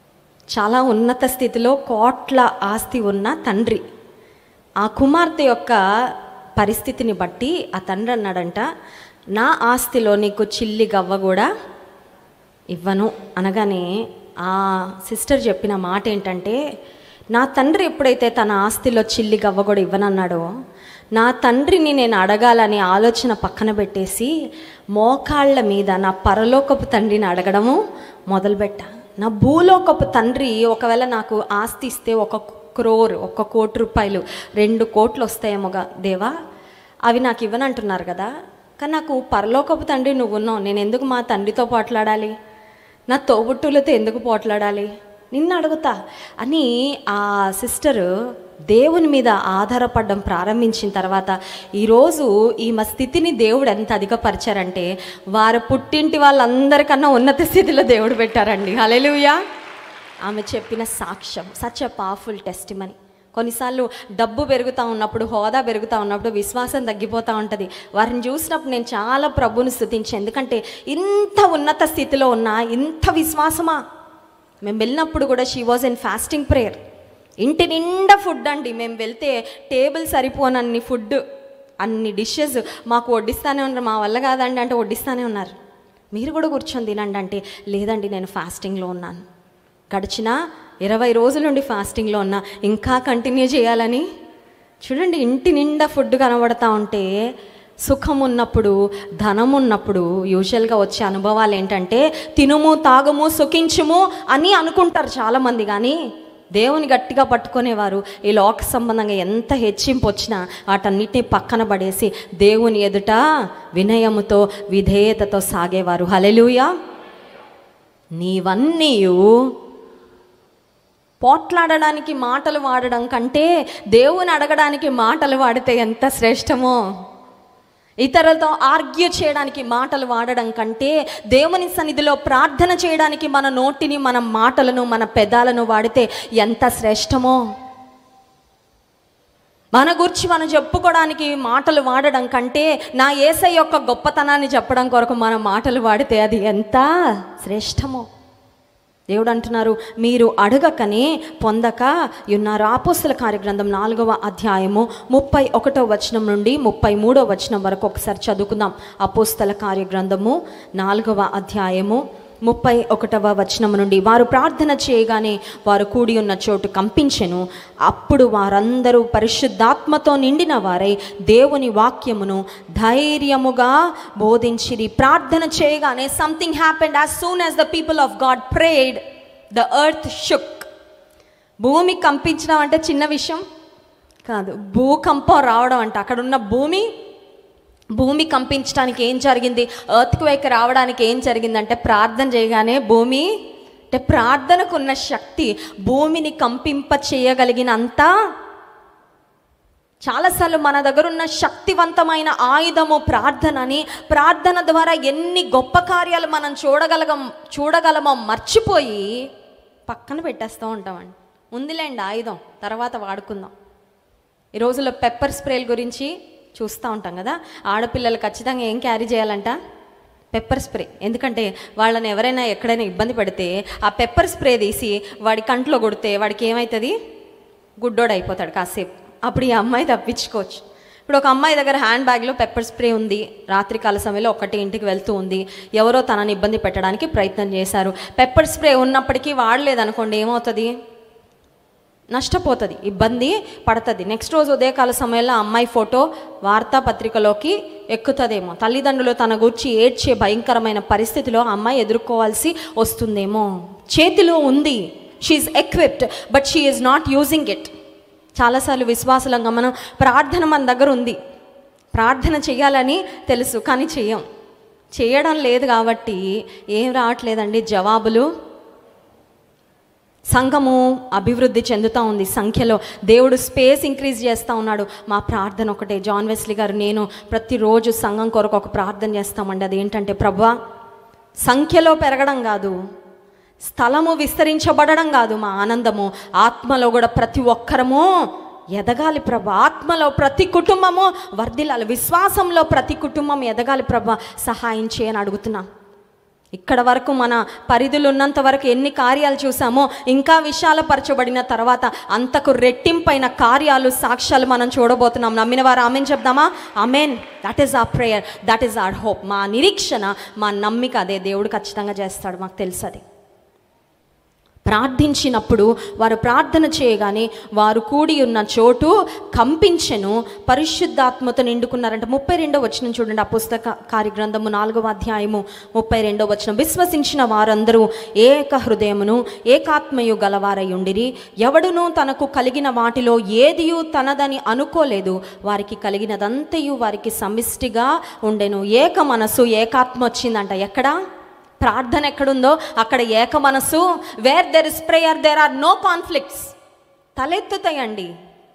చాలా ఉన్నత స్థితిలో కోట్ల ఆస్తి ఉన్న తండ్రి ఆ కుమార్తె యొక్క పరిస్థితిని బట్టి ఆ తండ్రి అన్నాడంట నా ఆస్తిలో నీకు చిల్లి గవ్వ కూడా ఇవ్వను అనగానే ఆ సిస్టర్ చెప్పిన మాట ఏంటంటే నా తండ్రి ఎప్పుడైతే తన ఆస్తిలో చిల్లి గవ్వ కూడా ఇవ్వనన్నాడో నా తండ్రిని నేను అడగాలని ఆలోచన పక్కన పెట్టేసి మోకాళ్ళ మీద నా పరలోకపు తండ్రిని అడగడము మొదలుపెట్టా నా భూలోకపు తండ్రి ఒకవేళ నాకు ఆస్తి ఇస్తే ఒక క్రోర్ ఒక కోటి రూపాయలు రెండు కోట్లు వస్తాయేమోగా దేవా అవి నాకు ఇవ్వనంటున్నారు కదా కానీ నాకు పరలోకపు తండ్రి నువ్వు ఉన్నావు నేను ఎందుకు మా తండ్రితో పోట్లాడాలి నా తోబుట్టులతో ఎందుకు పోట్లాడాలి నిన్ను అడుగుతా అని ఆ సిస్టరు దేవుని మీద ఆధారపడడం ప్రారంభించిన తర్వాత ఈరోజు ఈమె స్థితిని దేవుడు ఎంత అధికపరిచారంటే వారు పుట్టింటి వాళ్ళందరికన్నా ఉన్నత స్థితిలో దేవుడు పెట్టారండి హల్లెలూయా ఆమె చెప్పిన సాక్ష్యం such a powerful testimony కొన్నిసార్లు డబ్బు పెరుగుతూ ఉన్నప్పుడు హోదా పెరుగుతూ ఉన్నప్పుడు విశ్వాసం తగ్గిపోతూ ఉంటుంది వారిని చూసినప్పుడు నేను చాలా ప్రభుని స్థుతించాను ఎందుకంటే ఇంత ఉన్నత స్థితిలో ఉన్న ఇంత విశ్వాసమా మేము వెళ్ళినప్పుడు కూడా she was in fasting prayer ఇంటి నిండా ఫుడ్ అండి మేము వెళ్తే టేబుల్ సరిపోనన్ని ఫుడ్ అన్ని డిషెస్ మాకు వడ్డిస్తానే ఉన్నారు మా వల్ల కాదండి అంటే వడ్డిస్తానే ఉన్నారు మీరు కూడా కూర్చొని తినండి అంటే లేదండి నేను ఫాస్టింగ్లో ఉన్నాను గడిచిన ఇరవై రోజుల నుండి ఫాస్టింగ్లో ఉన్నా ఇంకా కంటిన్యూ చేయాలని చూడండి ఇంటి నిండా ఫుడ్ కనబడతా ఉంటే సుఖం ఉన్నప్పుడు ధనం ఉన్నప్పుడు యూజువల్గా వచ్చే అనుభవాలు ఏంటంటే తినుము తాగుము సుఖించుము అని అనుకుంటారు చాలామంది కానీ దేవుని గట్టిగా పట్టుకునేవారు ఈ లోక సంబంధంగా ఎంత హెచ్చింపు వచ్చినా వాటన్నిటిని పక్కన పడేసి దేవుని ఎదుట వినయముతో విధేయతతో సాగేవారు హలెలుయా నీవన్నీయు పోట్లాడడానికి మాటలు వాడడం కంటే దేవుని అడగడానికి మాటలు వాడితే ఎంత శ్రేష్టమో ఇతరులతో ఆర్గ్యూ చేయడానికి మాటలు వాడడం కంటే దేవుని సన్నిధిలో ప్రార్థన చేయడానికి మన నోటిని మన మాటలను మన పెదాలను వాడితే ఎంత శ్రేష్టమో మన గురించి మనం చెప్పుకోవడానికి మాటలు వాడడం కంటే నా ఏసై యొక్క గొప్పతనాన్ని చెప్పడం కొరకు మన మాటలు వాడితే అది ఎంత శ్రేష్టమో దేవుడు అంటున్నారు మీరు అడగకనే పొందక ఉన్నారు ఆపోస్తుల కార్యగ్రంథం నాలుగవ అధ్యాయము ముప్పై ఒకటో వచనం నుండి ముప్పై మూడో వచనం వరకు ఒకసారి చదువుకుందాం అపోస్తల కార్యగ్రంథము నాలుగవ అధ్యాయము ముప్పై ఒకటవ వచనం నుండి వారు ప్రార్థన చేయగానే వారు కూడి ఉన్న చోటు కంపించెను అప్పుడు వారందరూ పరిశుద్ధాత్మతో నిండిన వారై దేవుని వాక్యమును ధైర్యముగా బోధించిరి ప్రార్థన చేయగానే something happened as soon as the people of God prayed the earth shook భూమి కంపించడం అంటే చిన్న విషయం కాదు భూకంపం రావడం అంటే అక్కడ ఉన్న భూమి భూమి కంపించడానికి ఏం జరిగింది ఎర్త్ క్వేక్ రావడానికి ఏం జరిగిందంటే ప్రార్థన చేయగానే భూమి అంటే ప్రార్థనకు ఉన్న శక్తి భూమిని కంపింప చేయగలిగినంత చాలాసార్లు మన దగ్గర ఉన్న శక్తివంతమైన ఆయుధము ప్రార్థన అని ప్రార్థన ద్వారా ఎన్ని గొప్ప కార్యాలు మనం చూడగలగం చూడగలమో మర్చిపోయి పక్కన పెట్టేస్తూ ఉంటామండి ఉందిలేండి ఆయుధం తర్వాత వాడుకుందాం ఈ రోజుల్లో పెప్పర్ స్ప్రేల గురించి చూస్తూ ఉంటాం కదా ఆడపిల్లలు ఖచ్చితంగా ఏం క్యారీ చేయాలంట పెప్పర్ స్ప్రే ఎందుకంటే వాళ్ళని ఎవరైనా ఎక్కడైనా ఇబ్బంది పెడితే ఆ పెప్పర్ స్ప్రే తీసి వాడి కంట్లో కొడితే వాడికి ఏమవుతుంది గుడ్డోడు అయిపోతాడు కాసేపు అప్పుడు ఈ అమ్మాయి తప్పించుకోవచ్చు ఇప్పుడు ఒక అమ్మాయి దగ్గర హ్యాండ్ బ్యాగ్లో పెప్పర్ స్ప్రే ఉంది రాత్రికాల సమయంలో ఒకటి ఇంటికి వెళ్తూ ఉంది ఎవరో తనని ఇబ్బంది పెట్టడానికి ప్రయత్నం చేశారు పెప్పర్ స్ప్రే ఉన్నప్పటికీ వాడలేదనుకోండి ఏమవుతుంది నష్టపోతుంది ఇబ్బంది పడుతుంది నెక్స్ట్ రోజు ఉదయకాల సమయంలో ఆ అమ్మాయి ఫోటో వార్తాపత్రికలోకి ఎక్కుతుందేమో తల్లిదండ్రులు తన గురించి ఏడ్చే భయంకరమైన పరిస్థితిలో ఆ అమ్మాయి ఎదుర్కోవాల్సి వస్తుందేమో చేతిలో ఉంది she's equipped but she is not using it చాలాసార్లు విశ్వాసులంగా మనం ప్రార్థన మన దగ్గర ఉంది ప్రార్థన చేయాలని తెలుసు కానీ చెయ్యం చేయడం లేదు కాబట్టి ఏం రావట్లేదండి జవాబులు సంఘము అభివృద్ధి చెందుతూ ఉంది సంఖ్యలో దేవుడు స్పేస్ ఇంక్రీజ్ చేస్తూ ఉన్నాడు మా ప్రార్థన ఒకటే జాన్ వెస్లీ గారు నేను ప్రతిరోజు సంఘం కొరకు ఒక ప్రార్థన చేస్తామండి అది ఏంటంటే ప్రభా సంఖ్యలో పెరగడం కాదు స్థలము విస్తరించబడడం కాదు మా ఆనందము ఆత్మలో కూడా ప్రతి ఒక్కరము ఎదగాలి ప్రభ ఆత్మలో ప్రతి కుటుంబము వర్ధిల్లాలి విశ్వాసంలో ప్రతి కుటుంబం ఎదగాలి ప్రభ సహాయం చేయని అడుగుతున్నా ఇక్కడ వరకు మన పరిధులు ఉన్నంత వరకు ఎన్ని కార్యాలు చూసామో ఇంకా విశాలపరచబడిన తర్వాత అంతకు రెట్టింపైన కార్యాలు సాక్ష్యాలు మనం చూడబోతున్నాం నమ్మిన వారు ఆమెన్ చెప్దామా amen that is a prayer that is our hope మా నిరీక్షణ మా నమ్మిక అదే దేవుడు ఖచ్చితంగా చేస్తాడు మాకు తెలుసు అది ప్రార్థించినప్పుడు వారు ప్రార్థన చేయగానే వారు కూడి ఉన్న చోటు కంపించెను పరిశుద్ధాత్మతో నిండుకున్నారంట ముప్పై రెండో వచనం చూడండి ఆ పుస్తక కార్యగ్రంథము నాలుగవ అధ్యాయము ముప్పై రెండో వచనం విశ్వసించిన వారందరూ ఏక హృదయమును ఏకాత్మయు గలవారై ఉండిరి ఎవడునూ తనకు కలిగిన వాటిలో ఏదియు తనదని అనుకోలేదు వారికి కలిగినదంతయు వారికి సమిష్టిగా ఉండెను ఏక మనసు ఏకాత్మ వచ్చిందంట ఎక్కడా ప్రార్థన ఎక్కడుందో అక్కడ ఏక మనసు where there is prayer there are no conflicts తలెత్తుతాయండి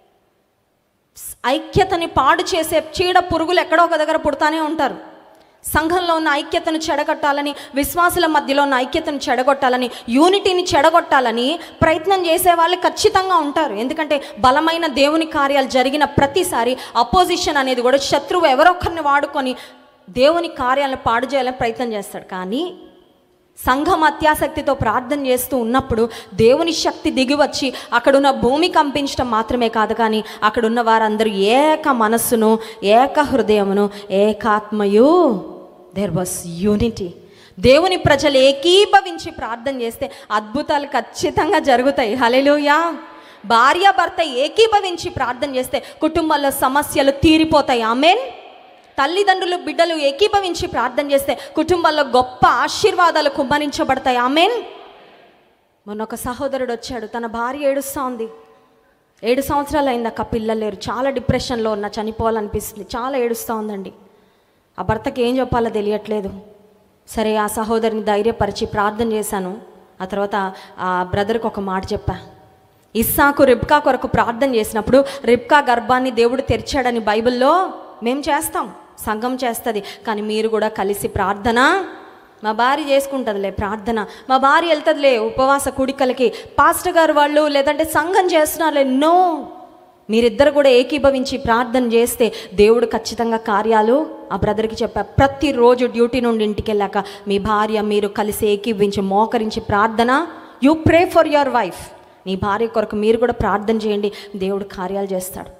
ఐక్యతని పాడు చేసే చీడ పురుగులు ఎక్కడో ఒక దగ్గర పుడతానే ఉంటారు సంఘంలో ఉన్న ఐక్యతను చెడగొట్టాలని విశ్వాసుల మధ్యలో ఉన్న ఐక్యతను చెడగొట్టాలని యూనిటీని చెడగొట్టాలని ప్రయత్నం చేసే వాళ్ళు ఖచ్చితంగా ఉంటారు ఎందుకంటే బలమైన దేవుని కార్యాలు జరిగిన ప్రతిసారి అపోజిషన్ అనేది కూడా శత్రువు ఎవరొక్కరిని వాడుకొని దేవుని కార్యాలను పాడు చేయాలని ప్రయత్నం చేస్తాడు కానీ సంఘం అత్యాసక్తితో ప్రార్థన చేస్తూ ఉన్నప్పుడు దేవుని శక్తి దిగివచ్చి అక్కడున్న భూమి కంపించడం మాత్రమే కాదు కానీ అక్కడున్న వారందరూ ఏక మనస్సును ఏక హృదయమును ఏకాత్మయు దేర్ వాస్ యూనిటీ దేవుని ప్రజలు ఏకీభవించి ప్రార్థన చేస్తే అద్భుతాలు ఖచ్చితంగా జరుగుతాయి హలెలుయా భార్య భర్త ఏకీభవించి ప్రార్థన చేస్తే కుటుంబాల్లో సమస్యలు తీరిపోతాయి ఆమెన్ తల్లిదండ్రులు బిడ్డలు ఏకీభవించి ప్రార్థన చేస్తే కుటుంబాల్లో గొప్ప ఆశీర్వాదాలు కుమ్మరించబడతాయి ఆమెన్ మొన్న ఒక సహోదరుడు వచ్చాడు తన భార్య ఏడుస్తూ ఉంది ఏడు సంవత్సరాలు అయింది అక్క పిల్లలు లేరు చాలా డిప్రెషన్లో ఉన్న చనిపోవాలనిపిస్తుంది చాలా ఏడుస్తూ ఉందండి ఆ భర్తకి ఏం చెప్పాలో తెలియట్లేదు సరే ఆ సహోదరిని ధైర్యపరిచి ప్రార్థన చేశాను ఆ తర్వాత ఆ బ్రదర్కి ఒక మాట చెప్పా ఇస్సాకు రిబ్కా కొరకు ప్రార్థన చేసినప్పుడు రిబ్కా గర్భాన్ని దేవుడు తెరిచాడని బైబిల్లో మేము చేస్తాం సంఘం చేస్తుంది కానీ మీరు కూడా కలిసి ప్రార్థన మా భార్య చేసుకుంటుందిలే ప్రార్థన మా భార్య వెళ్తుందిలే ఉపవాస కుడికలకి పాస్టర్ గారు వాళ్ళు లేదంటే సంఘం చేస్తున్నారులే నో మీరిద్దరు కూడా ఏకీభవించి ప్రార్థన చేస్తే దేవుడు ఖచ్చితంగా కార్యాలు ఆ బ్రదర్కి చెప్పా ప్రతిరోజు డ్యూటీ నుండి ఇంటికి వెళ్ళాక మీ భార్య మీరు కలిసి ఏకీభవించి మోకరించి ప్రార్థన you pray for your wife నీ భార్య కొరకు మీరు కూడా ప్రార్థన చేయండి దేవుడు కార్యాలు చేస్తాడు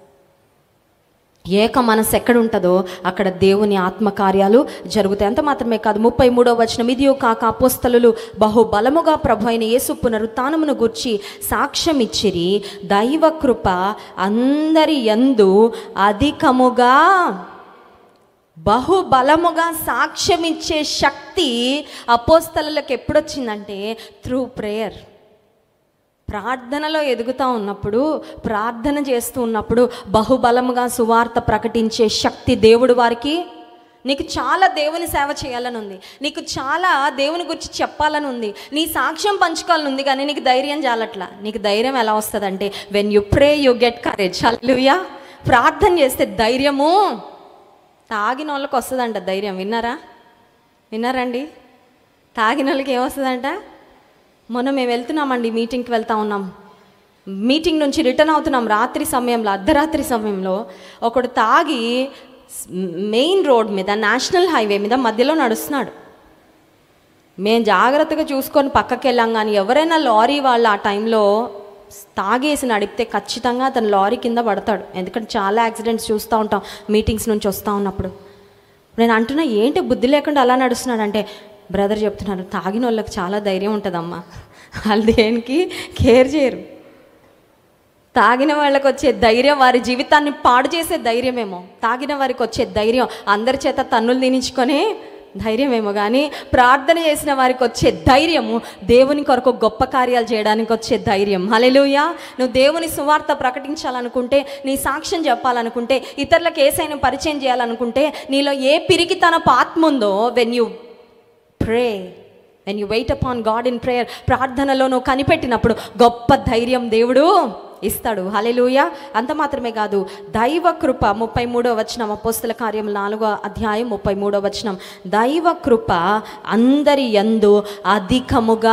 ఏక మనసు ఎక్కడ ఉంటుందో అక్కడ దేవుని ఆత్మకార్యాలు జరుగుతాయి అంత మాత్రమే కాదు ముప్పై మూడో వచనం ఇదియో కాక అపోస్తలు బహుబలముగా ప్రభు అయిన యేసు పునరుత్నమును గుర్చి సాక్ష్యం ఇచ్చిరి దైవ కృప అందరి యందు అధికముగా బహుబలముగా సాక్ష్యం ఇచ్చే శక్తి అపోస్తలకు ఎప్పుడొచ్చిందంటే త్రూ ప్రేయర్ ప్రార్థనలో ఎదుగుతూ ఉన్నప్పుడు ప్రార్థన చేస్తూ ఉన్నప్పుడు బహుబలముగా సువార్త ప్రకటించే శక్తి దేవుడు వారికి నీకు చాలా దేవుని సేవ చేయాలని ఉంది నీకు చాలా దేవుని గురించి చెప్పాలని ఉంది నీ సాక్ష్యం పంచుకోవాలని ఉంది కానీ నీకు ధైర్యం చాలట్లా నీకు ధైర్యం ఎలా వస్తుందంటే when you pray you get courage hallelujah ప్రార్థన చేస్తే ధైర్యము తాగిన వాళ్ళకి వస్తుందంట ధైర్యం విన్నారా విన్నారండి తాగిన వాళ్ళకి ఏమొస్తుందంట మొన్న మేము వెళ్తున్నామండి మీటింగ్కి వెళ్తా ఉన్నాం మీటింగ్ నుంచి రిటర్న్ అవుతున్నాం రాత్రి సమయంలో అర్ధరాత్రి సమయంలో ఒకడు తాగి మెయిన్ రోడ్ మీద నేషనల్ హైవే మీద మధ్యలో నడుస్తున్నాడు మేము జాగ్రత్తగా చూసుకొని పక్కకి వెళ్ళాం కానీ ఎవరైనా లారీ వాళ్ళు ఆ టైంలో తాగేసి నడిపితే ఖచ్చితంగా అతను లారీ కింద పడతాడు ఎందుకంటే చాలా యాక్సిడెంట్స్ చూస్తూ ఉంటాం మీటింగ్స్ నుంచి వస్తూ ఉన్నప్పుడు నేను అంటున్నా ఏంటి బుద్ధి లేకుండా అలా నడుస్తున్నాడు అంటే బ్రదర్ చెప్తున్నారు తాగిన వాళ్ళకి చాలా ధైర్యం ఉంటుందమ్మా వాళ్ళు దేనికి కేర్ చేయరు తాగిన వాళ్ళకి వచ్చే ధైర్యం వారి జీవితాన్ని పాడు చేసే ధైర్యమేమో తాగిన వారికి వచ్చే ధైర్యం అందరి చేత తన్నులు తినించుకొని ధైర్యమేమో కానీ ప్రార్థన చేసిన వారికి వచ్చే ధైర్యము దేవుని కొరకు గొప్ప కార్యాలు చేయడానికి వచ్చే ధైర్యం హలెలుయా నువ్వు దేవుని సువార్త ప్రకటించాలనుకుంటే నీ సాక్ష్యం చెప్పాలనుకుంటే ఇతరులకు ఏసైనా పరిచయం చేయాలనుకుంటే నీలో ఏ పిరికితనపు ఆత్మ ఉందో when you pray when you wait upon God in prayer ప్రార్థనలో నువ్వు కనిపెట్టినప్పుడు గొప్ప ధైర్యం దేవుడు ఇస్తాడు హలెలుయ అంత మాత్రమే కాదు దైవ కృప ముప్పై మూడో వచనం అపోస్తుల కార్యం నాలుగో అధ్యాయం ముప్పై మూడో వచనం దైవ కృప అందరి యందు అధికముగా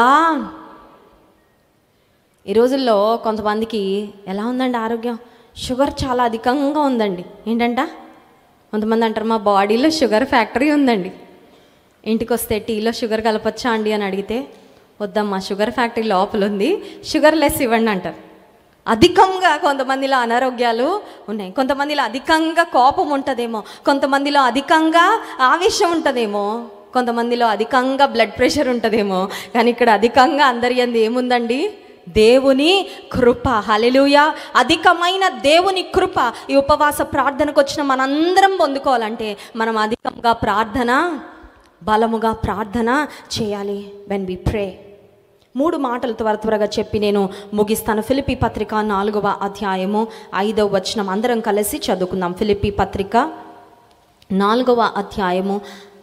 ఈ రోజుల్లో కొంతమందికి ఎలా ఉందండి ఆరోగ్యం షుగర్ చాలా అధికంగా ఉందండి ఏంటంట కొంతమంది అంటారు మా బాడీలో షుగర్ ఫ్యాక్టరీ ఉందండి ఇంటికి వస్తే టీలో షుగర్ కలపచ్చా అండి అని అడిగితే వద్దమ్మా షుగర్ ఫ్యాక్టరీ లోపల ఉంది షుగర్ లెస్ ఇవ్వండి అంటారు అధికంగా కొంతమందిలో అనారోగ్యాలు ఉన్నాయి కొంతమందిలో అధికంగా కోపం ఉంటుందేమో కొంతమందిలో అధికంగా ఆవేశం ఉంటుందేమో కొంతమందిలో అధికంగా బ్లడ్ ప్రెషర్ ఉంటుందేమో కానీ ఇక్కడ అధికంగా అందరి అంది ఏముందండి దేవుని కృప హలెలుయ అధికమైన దేవుని కృప ఈ ఉపవాస ప్రార్థనకు వచ్చిన మనందరం పొందుకోవాలంటే మనం అధికంగా ప్రార్థన బలముగా ప్రార్థన చేయాలి వెన్ వి ప్రే మూడు మాటలు త్వర త్వరగా చెప్పి నేను ముగిస్తాను ఫిలిపి పత్రిక నాలుగవ అధ్యాయము ఐదవ వచనం అందరం కలిసి చదువుకుందాం ఫిలిపి పత్రిక నాలుగవ అధ్యాయము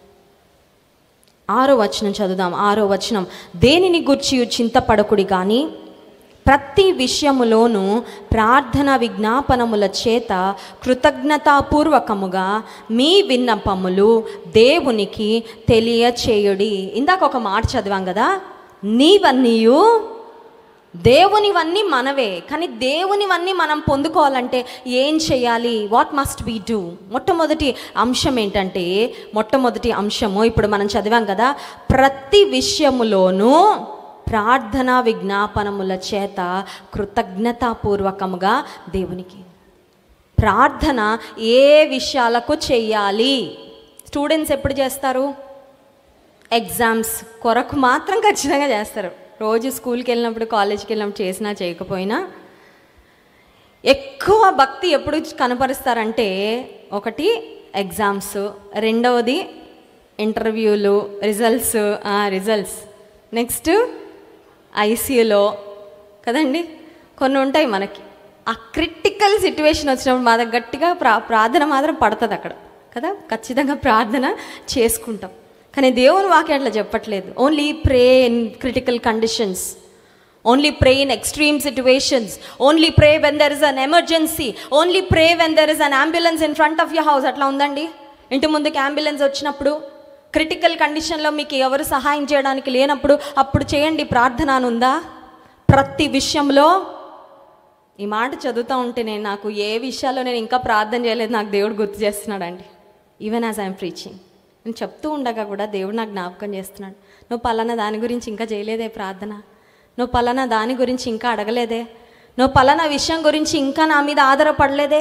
ఆరో వచనం చదువుదాం ఆరో వచనం దేనిని గుర్చి చింతపడకుడి కానీ ప్రతి విషయములోనూ ప్రార్థన విజ్ఞాపనముల చేత కృతజ్ఞతాపూర్వకముగా మీ విన్నపములు దేవునికి తెలియచేయుడి ఇందాక ఒక మాట చదివాం కదా నీవన్నీయు దేవునివన్నీ మనవే కానీ దేవునివన్నీ మనం పొందుకోవాలంటే ఏం చేయాలి వాట్ మస్ట్ బీ డూ మొట్టమొదటి అంశం ఏంటంటే మొట్టమొదటి అంశము ఇప్పుడు మనం చదివాం కదా ప్రతి విషయములోనూ ప్రార్థన విజ్ఞాపనముల చేత కృతజ్ఞతాపూర్వకముగా దేవునికి ప్రార్థన ఏ విషయాలకు చెయ్యాలి స్టూడెంట్స్ ఎప్పుడు చేస్తారు ఎగ్జామ్స్ కొరకు మాత్రం ఖచ్చితంగా చేస్తారు రోజు స్కూల్కి వెళ్ళినప్పుడు కాలేజ్కి వెళ్ళినప్పుడు చేసినా చేయకపోయినా ఎక్కువ భక్తి ఎప్పుడు కనపరుస్తారంటే ఒకటి ఎగ్జామ్స్ రెండవది ఇంటర్వ్యూలు రిజల్ట్స్ రిజల్ట్స్ నెక్స్ట్ ఐసీయూలో కదండి కొన్ని ఉంటాయి మనకి ఆ క్రిటికల్ సిచ్యువేషన్ వచ్చినప్పుడు మా దగ్గర గట్టిగా ప్రా ప్రార్థన మాత్రం పడుతుంది అక్కడ కదా ఖచ్చితంగా ప్రార్థన చేసుకుంటాం కానీ దేవుని వాక్యం అట్లా చెప్పట్లేదు only pray in critical conditions only pray in extreme situations only pray when there is an emergency only pray when there is an ambulance in front of your house అట్లా ఉందండి ఇంటి ముందుకి అంబులెన్స్ వచ్చినప్పుడు క్రిటికల్ కండిషన్లో మీకు ఎవరు సహాయం చేయడానికి లేనప్పుడు అప్పుడు చేయండి ప్రార్థన అని ఉందా ప్రతి విషయంలో ఈ మాట చదువుతూ ఉంటే నేను నాకు ఏ విషయాల్లో నేను ఇంకా ప్రార్థన చేయలేదు నాకు దేవుడు గుర్తు చేస్తున్నాడండి ఈవెన్ యాజ్ ఐఎమ్ ప్రీచింగ్ నేను చెప్తూ ఉండగా కూడా దేవుడు నాకు జ్ఞాపకం చేస్తున్నాడు నువ్వు పలానా దాని గురించి ఇంకా చేయలేదే ప్రార్థన నువ్వు పలానా దాని గురించి ఇంకా అడగలేదే నువ్వు పలానా విషయం గురించి ఇంకా నా మీద ఆధారపడలేదే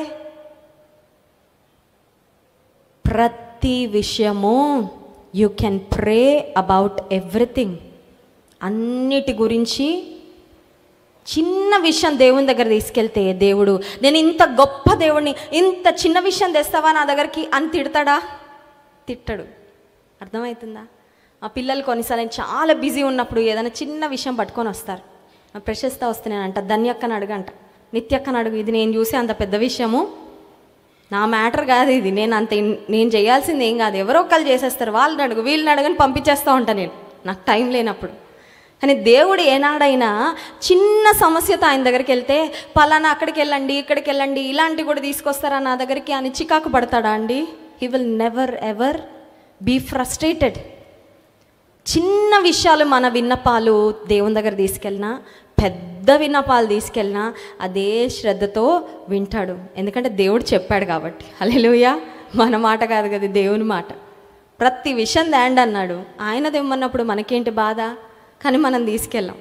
ప్రతి విషయము you can pray about everything అన్నిటి గురించి చిన్న విషయం దేవుని దగ్గర తీసుకెళ్తే దేవుడు నేను ఇంత గొప్ప దేవుడిని ఇంత చిన్న విషయం తెస్తావా నా దగ్గరికి అని తిడతాడా తిట్టడు అర్థమవుతుందా ఆ పిల్లలు కొన్నిసార్లు చాలా బిజీ ఉన్నప్పుడు ఏదైనా చిన్న విషయం పట్టుకొని వస్తారు ఆ ప్రశస్త వస్తే నేను అంట ధన్యక్కని అడుగంట నిత్యక్కని అడుగు ఇది నేను చూసే అంత పెద్ద విషయము నా మ్యాటర్ కాదు ఇది నేను అంత ఇన్- నేను చేయాల్సింది ఏం కాదు ఎవరో ఒకళ్ళు చేసేస్తారు వాళ్ళని అడుగు వీళ్ళని అడగని పంపించేస్తూ ఉంటాను నేను నాకు టైం లేనప్పుడు కానీ దేవుడు ఏనాడైనా చిన్న సమస్యతో ఆయన దగ్గరికి వెళ్తే పలానా అక్కడికి వెళ్ళండి ఇక్కడికి వెళ్ళండి ఇలాంటివి కూడా తీసుకొస్తారా నా దగ్గరికి అని చికాకు పడతాడా అండి he will never ever be frustrated చిన్న విషయాలు మన విన్నపాలు దేవుని దగ్గర తీసుకెళ్ళినా పెద్ద విన్నపాలు తీసుకెళ్ళినా అదే శ్రద్ధతో వింటాడు ఎందుకంటే దేవుడు చెప్పాడు కాబట్టి హల్లెలూయా మన మాట కాదు కదా దేవుని మాట ప్రతి విషయం దాండ్ అన్నాడు ఆయన తెమ్మన్నప్పుడు మనకేంటి బాధ కానీ మనం తీసుకెళ్ళాం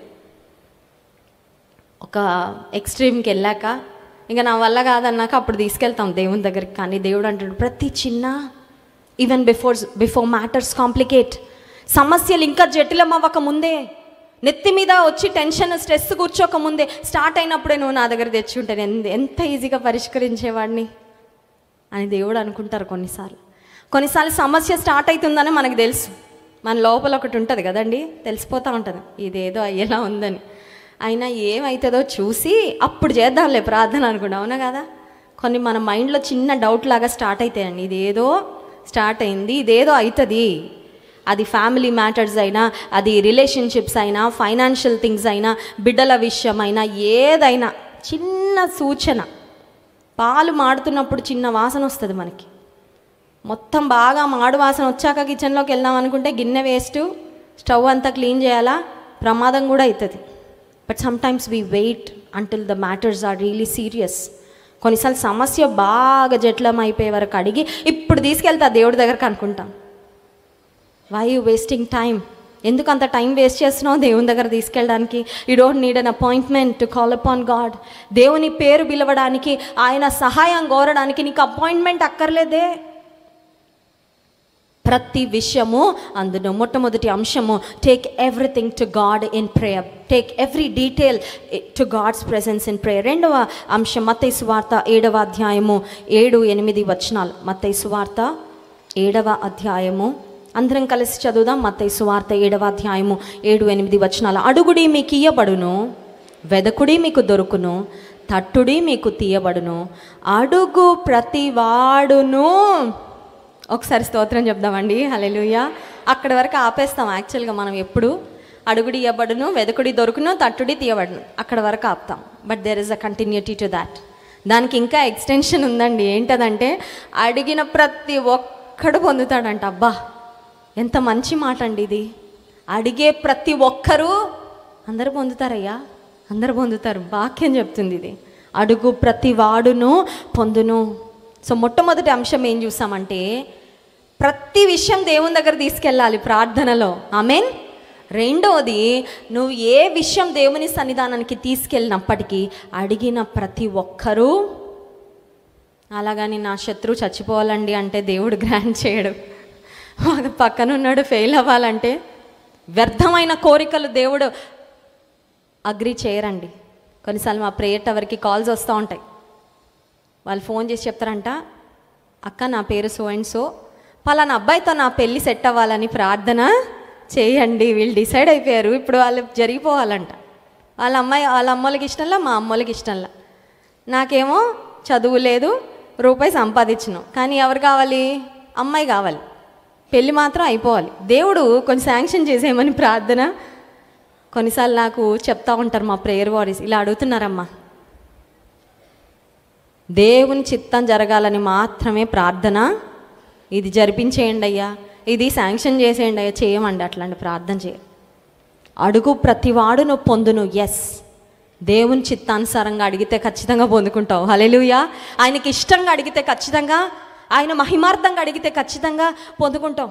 ఒక ఎక్స్ట్రీమ్కి వెళ్ళాక ఇంకా నా వల్ల కాదన్నాక అప్పుడు తీసుకెళ్తాం దేవుని దగ్గరికి కానీ దేవుడు అంటాడు ప్రతి చిన్న even before before matters complicate సమస్యలు ఇంకా జటిలం అవ్వక ముందే నెత్తి మీద వచ్చి టెన్షన్ స్ట్రెస్ కూర్చోక ముందే స్టార్ట్ అయినప్పుడే నువ్వు నా దగ్గర తెచ్చి ఉంటే నేను ఎంత ఈజీగా పరిష్కరించేవాడిని అని దేవుడు అనుకుంటారు కొన్నిసార్లు కొన్నిసార్లు సమస్య స్టార్ట్ అవుతుందని మనకు తెలుసు మన లోపల ఒకటి ఉంటుంది కదండి తెలిసిపోతూ ఉంటుంది ఇదేదో అయ్యేలా ఉందని అయినా ఏమవుతుందో చూసి అప్పుడు చేద్దాంలే ప్రార్థన అనుకుంటా అవునా కదా కొన్ని మన మైండ్లో చిన్న డౌట్ లాగా స్టార్ట్ అవుతాయండి ఇదేదో స్టార్ట్ అయింది ఇదేదో అవుతుంది అది ఫ్యామిలీ మ్యాటర్స్ అయినా అది రిలేషన్షిప్స్ అయినా ఫైనాన్షియల్ థింగ్స్ అయినా బిడ్డల విషయం అయినా ఏదైనా చిన్న సూచన పాలు మాడుతున్నప్పుడు చిన్న వాసన వస్తుంది మనకి మొత్తం బాగా మాడు వాసన వచ్చాక కిచెన్లోకి వెళ్దాం అనుకుంటే గిన్నె వేస్ట్ స్టవ్ అంతా క్లీన్ చేయాలా ప్రమాదం కూడా అవుతుంది but sometimes we wait until the matters are really serious కొన్నిసార్లు సమస్య బాగా జట్లం అయిపోయే వరకు అడిగి ఇప్పుడు తీసుకెళ్తా దేవుడి దగ్గరకు అనుకుంటాం వై యూ వేస్టింగ్ టైం ఎందుకు అంత టైం వేస్ట్ చేస్తున్నావు దేవుని దగ్గర తీసుకెళ్ళడానికి you don't need an appointment to call upon God దేవుని పేరు పిలవడానికి ఆయన సహాయం కోరడానికి నీకు అపాయింట్మెంట్ అక్కర్లేదే ప్రతి విషయము అందులో మొట్టమొదటి అంశము take everything to God in prayer take every detail to God's presence in prayer రెండవ అంశం మత్తయి సువార్త ఏడవ అధ్యాయము ఏడు ఎనిమిది వచనాలు మత్తయి సువార్త ఏడవ అధ్యాయము అందరం కలిసి చదువుదాం మత్తయి సువార్త ఏడవ అధ్యాయము ఏడు ఎనిమిది వచనాలు అడుగుడి మీకు ఇయ్యబడును వెదకుడి మీకు దొరుకును తట్టుడి మీకు తీయబడును అడుగు ప్రతి వాడును ఒకసారి స్తోత్రం చెప్దామండి హల్లెలూయా అక్కడ వరకు ఆపేస్తాం యాక్చువల్గా మనం ఎప్పుడు అడుగుడి ఇవ్వబడును వెదకుడి దొరుకును తట్టుడి తీయబడును అక్కడ వరకు ఆపుతాం but there is a continuity to that దానికి ఇంకా ఎక్స్టెన్షన్ ఉందండి ఏంటదంటే అడిగిన ప్రతి ఒక్కడు పొందుతాడంట అబ్బా ఎంత మంచి మాట అండి ఇది అడిగే ప్రతి ఒక్కరూ అందరూ పొందుతారయ్యా అందరూ పొందుతారు వాక్యం చెప్తుంది ఇది అడుగు ప్రతి వాడును పొందును సో మొట్టమొదటి అంశం ఏం చూసామంటే ప్రతి విషయం దేవుని దగ్గర తీసుకెళ్ళాలి ప్రార్థనలో ఆమెన్ రెండవది నువ్వు ఏ విషయం దేవుని సన్నిధానానికి తీసుకెళ్ళినప్పటికీ అడిగిన ప్రతి ఒక్కరూ అలాగని నా శత్రువు చచ్చిపోవాలండి అంటే దేవుడు గ్రాంట్ చేయడు వాడు పక్కన ఉన్నాడు ఫెయిల్ అవ్వాలంటే వ్యర్థమైన కోరికలు దేవుడు అగ్రి చేయరండి కొన్నిసార్లు మా ప్రేయర్ టవర్కి కాల్స్ వస్తూ ఉంటాయి వాళ్ళు ఫోన్ చేసి చెప్తారంట అక్క నా పేరు సో అండ్ సో పలానా అబ్బాయితో నా పెళ్ళి సెట్ అవ్వాలని ప్రార్థన చేయండి వీళ్ళు డిసైడ్ అయిపోయారు ఇప్పుడు వాళ్ళు జరిగిపోవాలంట వాళ్ళ అమ్మాయి వాళ్ళ అమ్మోళ్ళకి ఇష్టంలా మా అమ్మోళ్ళకి ఇష్టంలా నాకేమో చదువు లేదు రూపాయి సంపాదించను కానీ ఎవరు కావాలి అమ్మాయి కావాలి పెళ్ళి మాత్రం అయిపోవాలి దేవుడు కొన్ని శాంక్షన్ చేసేయమని ప్రార్థన కొన్నిసార్లు నాకు చెప్తా ఉంటారు మా ప్రేయర్ వారీస్ ఇలా అడుగుతున్నారమ్మా దేవుని చిత్తం జరగాలని మాత్రమే ప్రార్థన ఇది జరిపించేయండి అయ్యా ఇది శాంక్షన్ చేసేయండి అయ్యా చేయమండి అట్లాంటి ప్రార్థన చేయ అడుగు ప్రతివాడును పొందును ఎస్ దేవుని చిత్తానుసారంగా అడిగితే ఖచ్చితంగా పొందుకుంటావు హలెలుయా ఆయనకి ఇష్టంగా అడిగితే ఖచ్చితంగా ఆయన మహిమార్థంగా అడిగితే ఖచ్చితంగా పొందుకుంటాం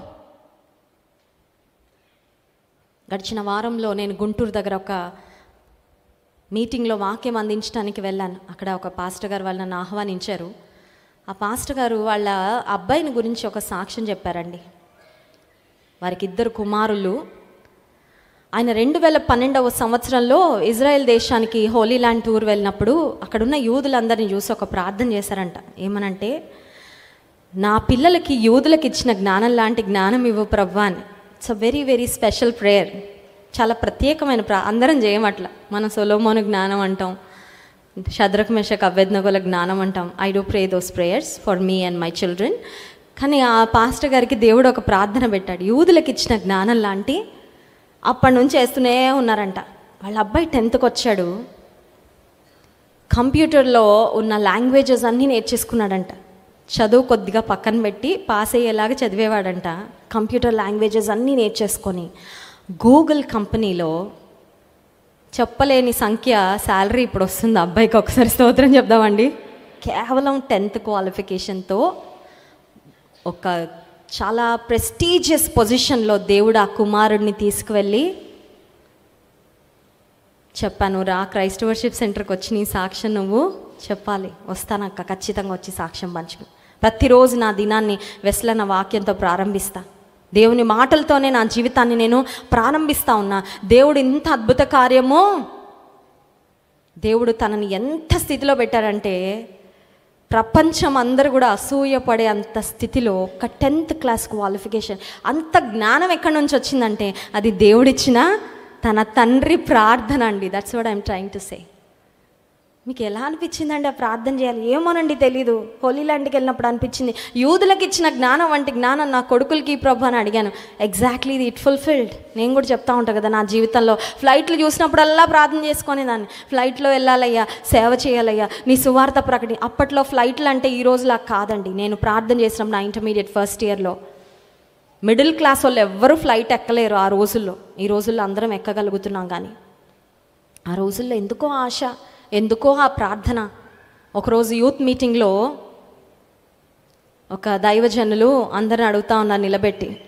గడిచిన వారంలో నేను గుంటూరు దగ్గర ఒక మీటింగ్లో వాక్యం అందించడానికి వెళ్ళాను అక్కడ ఒక పాస్టర్ గారు వాళ్ళు నన్ను ఆహ్వానించారు ఆ పాస్టర్ గారు వాళ్ళ అబ్బాయిని గురించి ఒక సాక్ష్యం చెప్పారండి వారికి ఇద్దరు కుమారులు ఆయన రెండు వేల పన్నెండవ సంవత్సరంలో ఇజ్రాయెల్ దేశానికి హోలీ ల్యాండ్ టూర్ వెళ్ళినప్పుడు అక్కడున్న యూదులందరినీ చూసి ఒక ప్రార్థన చేశారంట ఏమనంటే నా పిల్లలకి యూదులకు ఇచ్చిన జ్ఞానం లాంటి జ్ఞానం ఇవ్వు ప్రవ్వా అని it's a very very special prayer చాలా ప్రత్యేకమైన ప్రా అందరం చేయమట్ల మన సొలోమోను జ్ఞానం అంటాం శద్రక్ మెషక్ అభ్యర్థనకుల జ్ఞానం అంటాం I do pray those prayers for me and my children కానీ ఆ పాస్టర్ గారికి దేవుడు ఒక ప్రార్థన పెట్టాడు యూదులకు ఇచ్చిన జ్ఞానం లాంటి అప్పటి నుంచి వేస్తూనే ఉన్నారంట వాళ్ళ అబ్బాయి టెన్త్కి వచ్చాడు కంప్యూటర్లో ఉన్న లాంగ్వేజెస్ అన్నీ నేర్చేసుకున్నాడంట చదువు కొద్దిగా పక్కన పెట్టి పాస్ అయ్యేలాగా చదివేవాడంట కంప్యూటర్ లాంగ్వేజెస్ అన్నీ నేర్చేసుకొని గూగుల్ కంపెనీలో చెప్పలేని సంఖ్య శాలరీ ఇప్పుడు వస్తుంది అబ్బాయికి ఒకసారి స్తోత్రం చెప్దామండి కేవలం టెన్త్ క్వాలిఫికేషన్తో ఒక చాలా ప్రెస్టీజియస్ పొజిషన్లో దేవుడు ఆ కుమారుడిని తీసుకువెళ్ళి చెప్పాను రా క్రైస్ట్ వర్షిప్ సెంటర్కి వచ్చి నీ సాక్ష్యం నువ్వు చెప్పాలి వస్తానక్క ఖచ్చితంగా వచ్చి సాక్ష్యం పంచుకు ప్రతిరోజు నా దినాన్ని వెస్లన్న వాక్యంతో ప్రారంభిస్తా దేవుని మాటలతోనే నా జీవితాన్ని నేను ప్రారంభిస్తా ఉన్నా దేవుడు ఇంత అద్భుత కార్యమో దేవుడు తనని ఎంత స్థితిలో పెట్టారంటే ప్రపంచం అందరూ కూడా అసూయపడే అంత స్థితిలో ఒక టెన్త్ క్లాస్ క్వాలిఫికేషన్ అంత జ్ఞానం ఎక్కడి నుంచి వచ్చిందంటే అది దేవుడిచ్చిన తన తండ్రి ప్రార్థన అండి that's what I'm trying to say మీకు ఎలా అనిపించిందండి ఆ ప్రార్థన చేయాలి ఏమోనండి తెలీదు హోలీ ల్యాండ్కి వెళ్ళినప్పుడు అనిపించింది యూదులకు ఇచ్చిన జ్ఞానం వంటి జ్ఞానం నా కొడుకులకి ప్రభు అని అడిగాను ఎగ్జాక్ట్లీ ఇది ఇట్ ఫుల్ఫిల్డ్ నేను కూడా చెప్తా ఉంటాను కదా నా జీవితంలో ఫ్లైట్లు చూసినప్పుడల్లా ప్రార్థన చేసుకునే దాన్ని ఫ్లైట్లో వెళ్ళాలయ్యా సేవ చేయాలయ్యా నీ సువార్త ప్రకటి అప్పట్లో ఫ్లైట్లు అంటే ఈ రోజులా కాదండి నేను ప్రార్థన చేసినప్పుడు నా ఇంటర్మీడియట్ ఫస్ట్ ఇయర్లో మిడిల్ క్లాస్ వాళ్ళు ఎవ్వరూ ఫ్లైట్ ఎక్కలేరు ఆ రోజుల్లో ఈ రోజుల్లో అందరం ఎక్కగలుగుతున్నాం కానీ ఆ రోజుల్లో ఎందుకో ఆశ ఎందుకో ఆ ప్రార్థన ఒకరోజు యూత్ మీటింగ్లో ఒక దైవజనులు అందరిని అడుగుతా ఉన్నారు నిలబెట్టి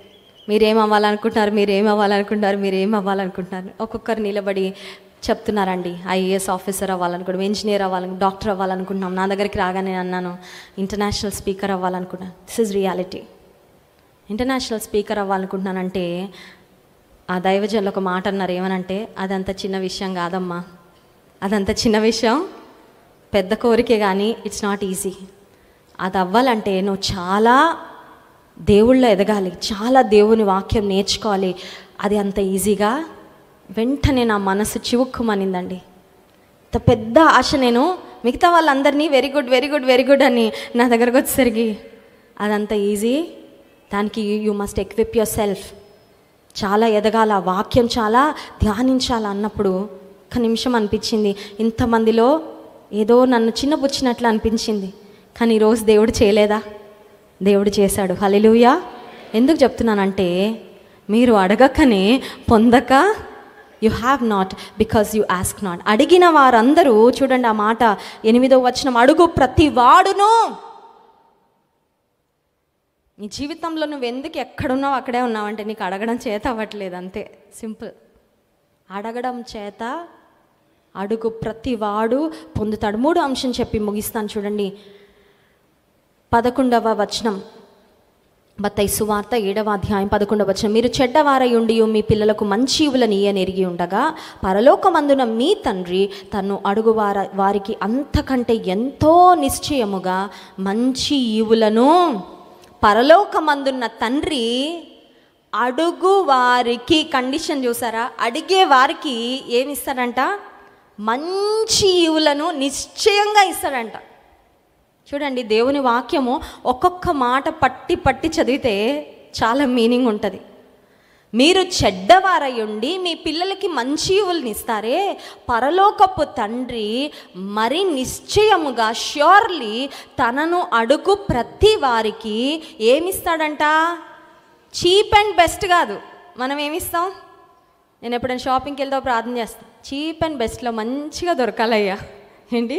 మీరేం అవ్వాలనుకుంటున్నారు మీరేం అవ్వాలనుకుంటున్నారు మీరేం అవ్వాలనుకుంటున్నారు ఒక్కొక్కరు నిలబడి చెప్తున్నారండి ఐఏఎస్ ఆఫీసర్ అవ్వాలనుకుంటున్నాం ఇంజనీర్ అవ్వాలను డాక్టర్ అవ్వాలనుకుంటున్నాం నా దగ్గరికి రాగానే నేను అన్నాను ఇంటర్నేషనల్ స్పీకర్ అవ్వాలనుకుంటున్నాను this is reality international speaker అవ్వాలనుకుంటున్నానంటే ఆ దైవజనులు ఒక మాట అన్నారు ఏమనంటే అదంత చిన్న విషయం కాదమ్మా అదంత చిన్న విషయం పెద్ద కోరికే కానీ ఇట్స్ నాట్ ఈజీ అది అవ్వాలంటే నువ్వు చాలా దేవుళ్ళో ఎదగాలి చాలా దేవుని వాక్యం నేర్చుకోవాలి అది అంత ఈజీగా వెంటనే నా మనసు చివుక్కుమనిందండి ఇంత పెద్ద ఆశ నేను మిగతా వాళ్ళందరినీ very good very good very good అని నా దగ్గరకు వచ్చేసరికి అదంత ఈజీ దానికి you must equip yourself చాలా ఎదగాల వాక్యం చాలా ధ్యానించాల అన్నప్పుడు ఒక నిమిషం అనిపించింది ఇంతమందిలో ఏదో నన్ను చిన్నపుచ్చినట్లు అనిపించింది కానీ ఈరోజు దేవుడు చేయలేదా దేవుడు చేశాడు హలెలుయా ఎందుకు చెప్తున్నానంటే మీరు అడగకనే పొందక you have not because you ask not అడిగిన వారందరూ చూడండి ఆ మాట ఎనిమిదో వచనం అడుగు ప్రతి వాడును నీ జీవితంలో నువ్వు ఎందుకు ఎక్కడున్నావు అక్కడే ఉన్నావు అంటే నీకు అడగడం చేత అవ్వట్లేదు అంతే సింపుల్ అడగడం చేత అడుగు ప్రతి వాడు పొందుతాడు మూడు అంశం చెప్పి ముగిస్తాను చూడండి పదకొండవ వచనం బత్తయి సువార్త ఏడవ అధ్యాయం పదకొండవ వచనం మీరు చెడ్డవారై ఉండి మీ పిల్లలకు మంచి ఇవులను ఇయ్యనెరిగి ఉండగా పరలోకమందున మీ తండ్రి తను అడుగు వార వారికి అంతకంటే ఎంతో నిశ్చయముగా మంచి ఈవులను పరలోకమందున్న తండ్రి అడుగు వారికి కండిషన్ చూసారా అడిగే వారికి ఏమి ఇస్తాడంట మంచి ఈవులను నిశ్చయంగా ఇస్తాడంట చూడండి దేవుని వాక్యము ఒక్కొక్క మాట పట్టి పట్టి చదివితే చాలా మీనింగ్ ఉంటుంది మీరు చెడ్డవారై ఉండి మీ పిల్లలకి మంచి ఈవుల్ని ఇస్తారే పరలోకపు తండ్రి మరి నిశ్చయముగా ష్యూర్లీ తనను అడుగు ప్రతి వారికి ఏమిస్తాడంట చీప్ అండ్ బెస్ట్ కాదు మనం ఏమిస్తాం నేను ఎప్పుడైనా షాపింగ్కి వెళ్తే ప్రార్థన చేస్తాను చీప్ అండ్ బెస్ట్లో మంచిగా దొరకాలయ్యా ఏంటి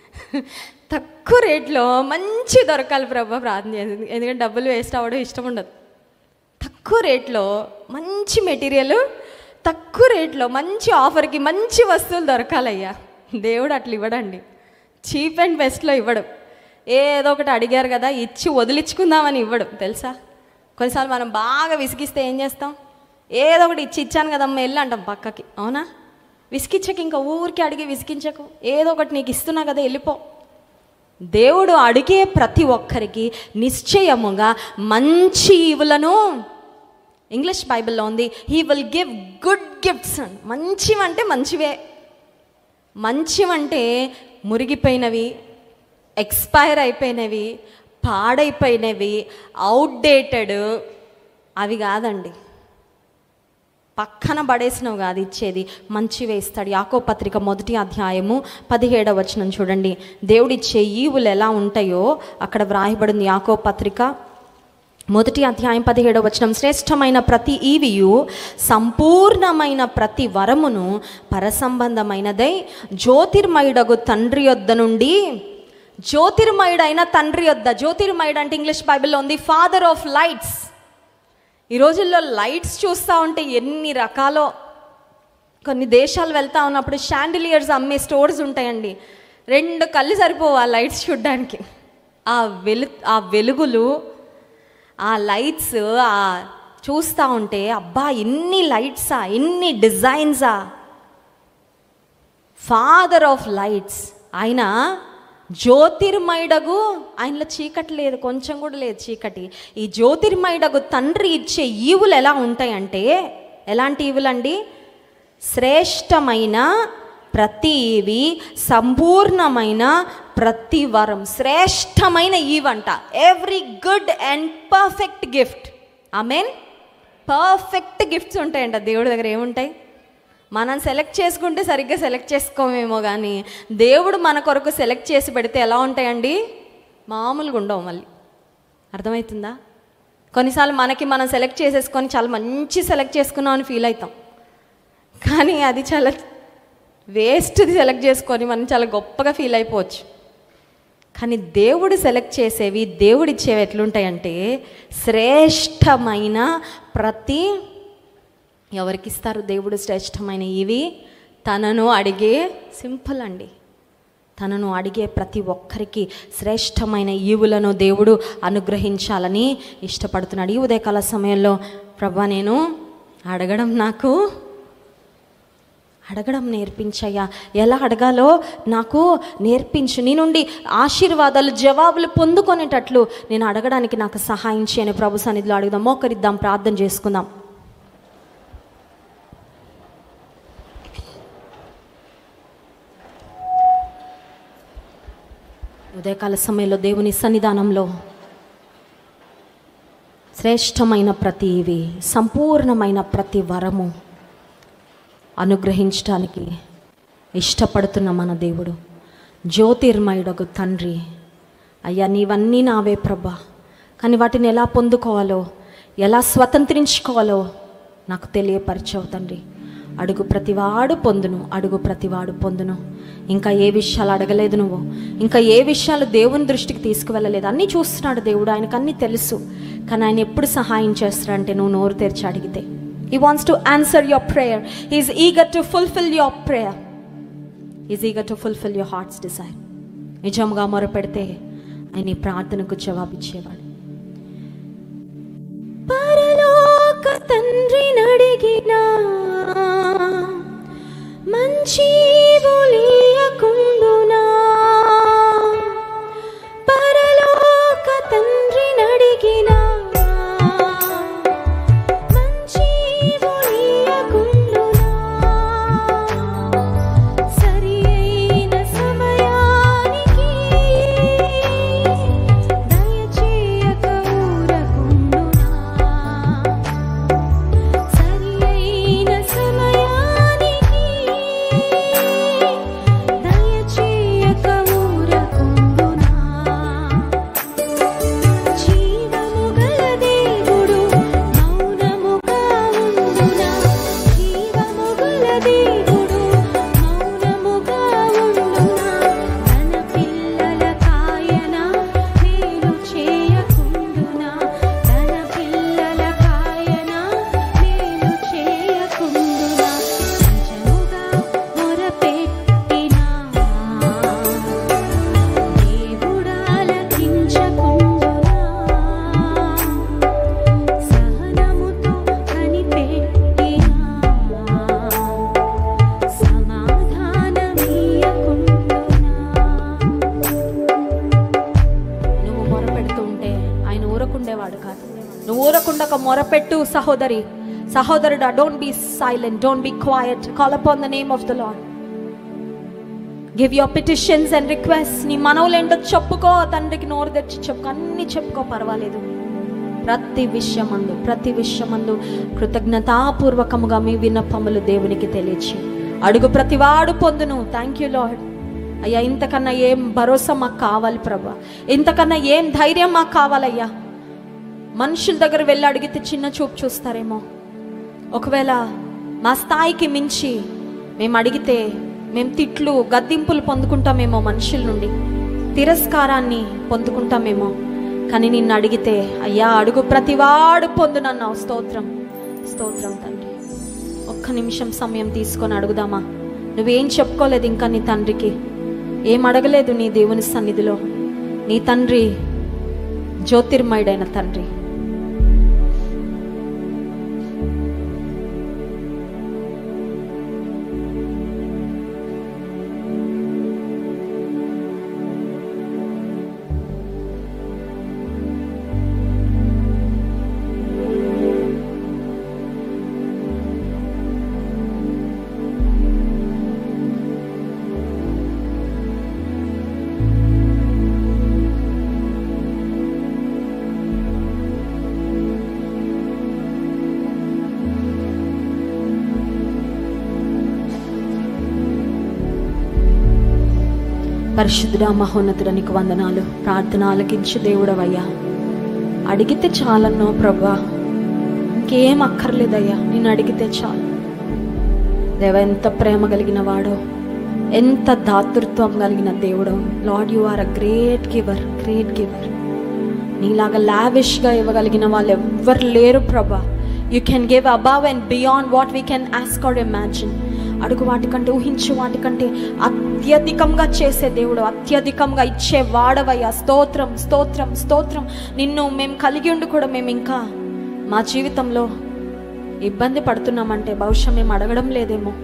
తక్కువ రేట్లో మంచి దొరకాలి ప్రభా ప్రార్థన చేసింది ఎందుకంటే డబ్బులు వేస్ట్ అవ్వడం ఇష్టం ఉండదు తక్కువ రేట్లో మంచి మెటీరియల్ తక్కువ రేట్లో మంచి ఆఫర్కి మంచి వస్తువులు దొరకాలయ్యా దేవుడు అట్లా ఇవ్వడండి చీప్ అండ్ బెస్ట్లో ఇవ్వడు ఏదో ఒకటి అడిగారు కదా ఇచ్చి వదిలించుకుందామని ఇవ్వడు తెలుసా కొన్నిసార్లు మనం బాగా విసిగిస్తే ఏం చేస్తాం ఏదో ఒకటి ఇచ్చి ఇచ్చాను కదమ్మా వెళ్ళి అంటాం పక్కకి అవునా విసిగించక ఇంకా ఊరికి అడిగి విసిగించకు ఏదో ఒకటి నీకు ఇస్తున్నా కదా వెళ్ళిపో దేవుడు అడిగే ప్రతి ఒక్కరికి నిశ్చయముగా మంచి ఈవులను ఇంగ్లీష్ బైబిల్లో ఉంది he will give good gifts మంచివంటే మంచివే మంచివంటే మురిగిపోయినవి ఎక్స్పైర్ అయిపోయినవి పాడైపోయినవి అవుట్డేటెడ్ అవి కాదండి పక్కన పడేసినవి కాదు ఇచ్చేది మంచివే ఇస్తాడు యాకో పత్రిక మొదటి అధ్యాయము పదిహేడవ వచనం చూడండి దేవుడిచ్చే ఈవులు ఎలా ఉంటాయో అక్కడ వ్రాయబడింది యాకో పత్రిక మొదటి అధ్యాయం పదిహేడవ వచనం శ్రేష్టమైన ప్రతి ఈవియు సంపూర్ణమైన ప్రతి వరమును పరసంబంధమైనదై జ్యోతిర్మయుడగు తండ్రి యొద్ద నుండి జ్యోతిర్మయుడైన తండ్రి యొద్ద జ్యోతిర్మయుడు అంటే ఇంగ్లీష్ బైబిల్లో ఉంది ఫాదర్ ఆఫ్ లైట్స్ ఈ రోజుల్లో లైట్స్ చూస్తూ ఉంటే ఎన్ని రకాలో కొన్ని దేశాలు వెళ్తా ఉన్నప్పుడు షాండిలియర్స్ అమ్మే స్టోర్స్ ఉంటాయండి రెండు కళ్ళు సరిపోవు ఆ లైట్స్ చూడడానికి ఆ వెలు ఆ వెలుగులు ఆ లైట్స్ ఆ చూస్తూ ఉంటే అబ్బా ఇన్ని లైట్సా ఇన్ని డిజైన్సా ఫాదర్ ఆఫ్ లైట్స్ ఆయన జ్యోతిర్మయుడగు ఆయనలో చీకటి లేదు కొంచెం కూడా లేదు చీకటి ఈ జ్యోతిర్మయుడగు తండ్రి ఇచ్చే ఈవులు ఎలా ఉంటాయంటే ఎలాంటి ఈవులండి శ్రేష్టమైన ప్రతి ఈవి సంపూర్ణమైన ప్రతి వరం శ్రేష్టమైన ఈవంట every good and perfect gift I mean perfect gifts ఉంటాయంట దేవుడి దగ్గర ఏముంటాయి మనం సెలెక్ట్ చేసుకుంటే సరిగ్గా సెలెక్ట్ చేసుకోమేమో కానీ దేవుడు మన కొరకు సెలెక్ట్ చేసి పెడితే ఎలా ఉంటాయండి మామూలుగా ఉండవు మళ్ళీ అర్థమవుతుందా కొన్నిసార్లు మనకి మనం సెలెక్ట్ చేసేసుకొని చాలా మంచి సెలెక్ట్ చేసుకున్నాం అని ఫీల్ అవుతాం కానీ అది చాలా వేస్ట్ది సెలెక్ట్ చేసుకొని మనం చాలా గొప్పగా ఫీల్ అయిపోవచ్చు కానీ దేవుడు సెలెక్ట్ చేసేవి దేవుడు ఇచ్చేవి ఎట్లుంటాయంటే శ్రేష్టమైన ప్రతి ఎవరికి ఇస్తారు దేవుడు శ్రేష్టమైన ఇవి తనను అడిగే సింపుల్ అండి తనను అడిగే ప్రతి ఒక్కరికి శ్రేష్టమైన ఈవులను దేవుడు అనుగ్రహించాలని ఇష్టపడుతున్నాడు ఈ ఉదయకాల సమయంలో ప్రభా నేను అడగడం నాకు అడగడం నేర్పించయ్యా ఎలా అడగాలో నాకు నేర్పించు నీ నుండి ఆశీర్వాదాలు జవాబులు పొందుకొనేటట్లు నేను అడగడానికి నాకు సహాయం చేయని ప్రభు సన్నిధిలో అడుగుదాం మోకరిద్దాం ప్రార్థన చేసుకుందాం ఉదయకాల సమయంలో దేవుని సన్నిధానంలో శ్రేష్టమైన ప్రతి ఇవి సంపూర్ణమైన ప్రతి వరము అనుగ్రహించడానికి ఇష్టపడుతున్న మన దేవుడు జ్యోతిర్మయుడకు తండ్రి అయ్యా నీవన్నీ నావే ప్రభా కానీ వాటిని ఎలా పొందుకోవాలో ఎలా స్వతంత్రించుకోవాలో నాకు తెలియపరచవు తండ్రి అడుగు ప్రతివాడు పొందును అడుగు ప్రతివాడు పొందును ఇంకా ఏ విషయాలు అడగలేదు నువ్వు ఇంకా ఏ విషయాలు దేవుని దృష్టికి తీసుకువెళ్ళలేదు అన్నీ చూస్తున్నాడు దేవుడు ఆయనకు అన్నీ తెలుసు కానీ ఆయన ఎప్పుడు సహాయం చేస్తాడంటే నువ్వు నోరు తెరిచి అడిగితే he wants to answer your prayer is eager to fulfil your prayer is eager to fulfil your heart's desire నిజంగా మొరపెడితే ఆయన ఈ ప్రార్థనకు జవాబిచ్చేవాడు పరలోక తండ్రి నడిగినా మంచి కుండునా పరలోక తండ్రి నడిగినా మంచి కుండునా సరి అయిన సమయానికి దయచేయక ఊరకుండునా సరి అయిన సమయానికి దయచేయక ఊరకుండునా జీవము గల దేవుడు మౌనముగా ఉండునా జీవము గల దేవుడు మౌనముగా ఉండునా తన పిల్లల కాయన మేలు చేయకుండునా తన పిల్లల కాయన మేలు చేయకుండునా నిజముగా మొరపెట్టినా దేవుడాలకించకుండునా సహనముతో కనిపెట్టినా సమాధానమీయకుండునా నువ్వు మొరపెడుతూ ఉంటే ఆయన ఊరకుండేవాడు కాదు నువ్వు ఊరకుండక మొరపెట్టు సహోదరి సహోదరుడా don't be silent don't be quiet call upon the name of the Lord give your petitions and request నీ మనవులేంటో చెప్పుకో తండ్రికి నోరు తెచ్చి చెప్పుకో అన్ని చెప్పుకో పర్వాలేదు ప్రతి విషయమందు ప్రతి విషయమందు కృతజ్ఞతాపూర్వకముగా మీ విన్నపములు దేవునికి తెలియచి అడుగు ప్రతివాడు పొందును థ్యాంక్ యూ లాడ్ అయ్యా ఇంతకన్నా ఏం భరోసా మాకు కావాలి ప్రభా ఇంతకన్నా ఏం ధైర్యం మాకు కావాలయ్యా మనుషుల దగ్గర వెళ్ళి అడిగితే చిన్న చూపు చూస్తారేమో ఒకవేళ మా స్థాయికి మించి మేము అడిగితే మేము తిట్లు గద్దింపులు పొందుకుంటామేమో మనుషుల నుండి తిరస్కారాన్ని పొందుకుంటామేమో కానీ నిన్ను అడిగితే అయ్యా అడుగు ప్రతివాడు పొందునన్నావు స్తోత్రం స్తోత్రం తండ్రి ఒక్క నిమిషం సమయం తీసుకొని అడుగుదామా నువ్వేం చెప్పుకోలేదు ఇంకా నీ తండ్రికి ఏం అడగలేదు నీ దేవుని సన్నిధిలో నీ తండ్రి జ్యోతిర్మయుడైన తండ్రి పరిశుద్ధుడా మహోన్నతుడ నీకు వందనాలు ప్రార్థన ఆలకించు దేవుడవయ్యా అడిగితే చాలన్నో ప్రభా ఇంకేం అక్కర్లేదయ్యా నేను అడిగితే చాలు దేవ ఎంత ప్రేమ కలిగిన వాడో ఎంత దాతృత్వం కలిగిన దేవుడు Lord you are a great giver great giver నీలాగా లావిష్గా ఇవ్వగలిగిన వాళ్ళు ఎవ్వరు లేరు ప్రభా you can give above and beyond what we can ask or imagine అడుగు వాటికంటే ఊహించు వాటికంటే అత్యధికంగా చేసే దేవుడు అత్యధికంగా ఇచ్చే వాడవయ్యా స్తోత్రం స్తోత్రం స్తోత్రం నిన్ను మేము కలిగి ఉండి కూడా మేము ఇంకా మా జీవితంలో ఇబ్బంది పడుతున్నామంటే బహుశా మేము అడగడం లేదేమో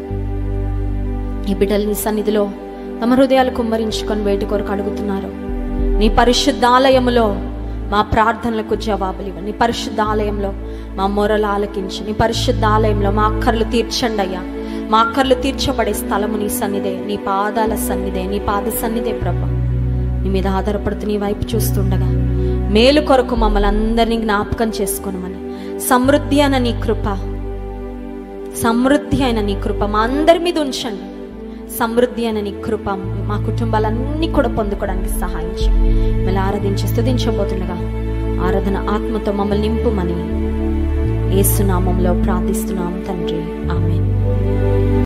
ఈ బిడ్డలు నీ సన్నిధిలో తమ హృదయాలు కుమ్మరించుకొని వేటి కొరకు అడుగుతున్నారు నీ పరిశుద్ధాలయములో మా ప్రార్థనలకు జవాబులు ఇవ్వండి నీ పరిశుద్ధాలయంలో మా మొరలు ఆలకించి నీ పరిశుద్ధాలయంలో మా అక్కర్లు తీర్చండి అయ్యా మా అక్కర్లు తీర్చబడే స్థలము నీ సన్నిధే నీ పాదాల సన్నిధే నీ పాద సన్నిధే ప్రభ నీ మీద ఆధారపడుతూ నీ వైపు చూస్తుండగా మేలు కొరకు మమ్మల్ని అందరినీ జ్ఞాపకం చేసుకోనమని సమృద్ధి అన్న నీ కృప సమృద్ధి అయిన నీ కృప మా అందరి మీద ఉంచండి సమృద్ధి అయిన నీ కృప మా కుటుంబాలన్నీ కూడా పొందుకోవడానికి సహాయం చేయండి మళ్ళీ ఆరాధించి స్థుతించబోతుండగా ఆరాధన ఆత్మతో మమ్మల్ని నింపుమని ఏసునామంలో ప్రార్థిస్తున్నాం తండ్రి ఆమె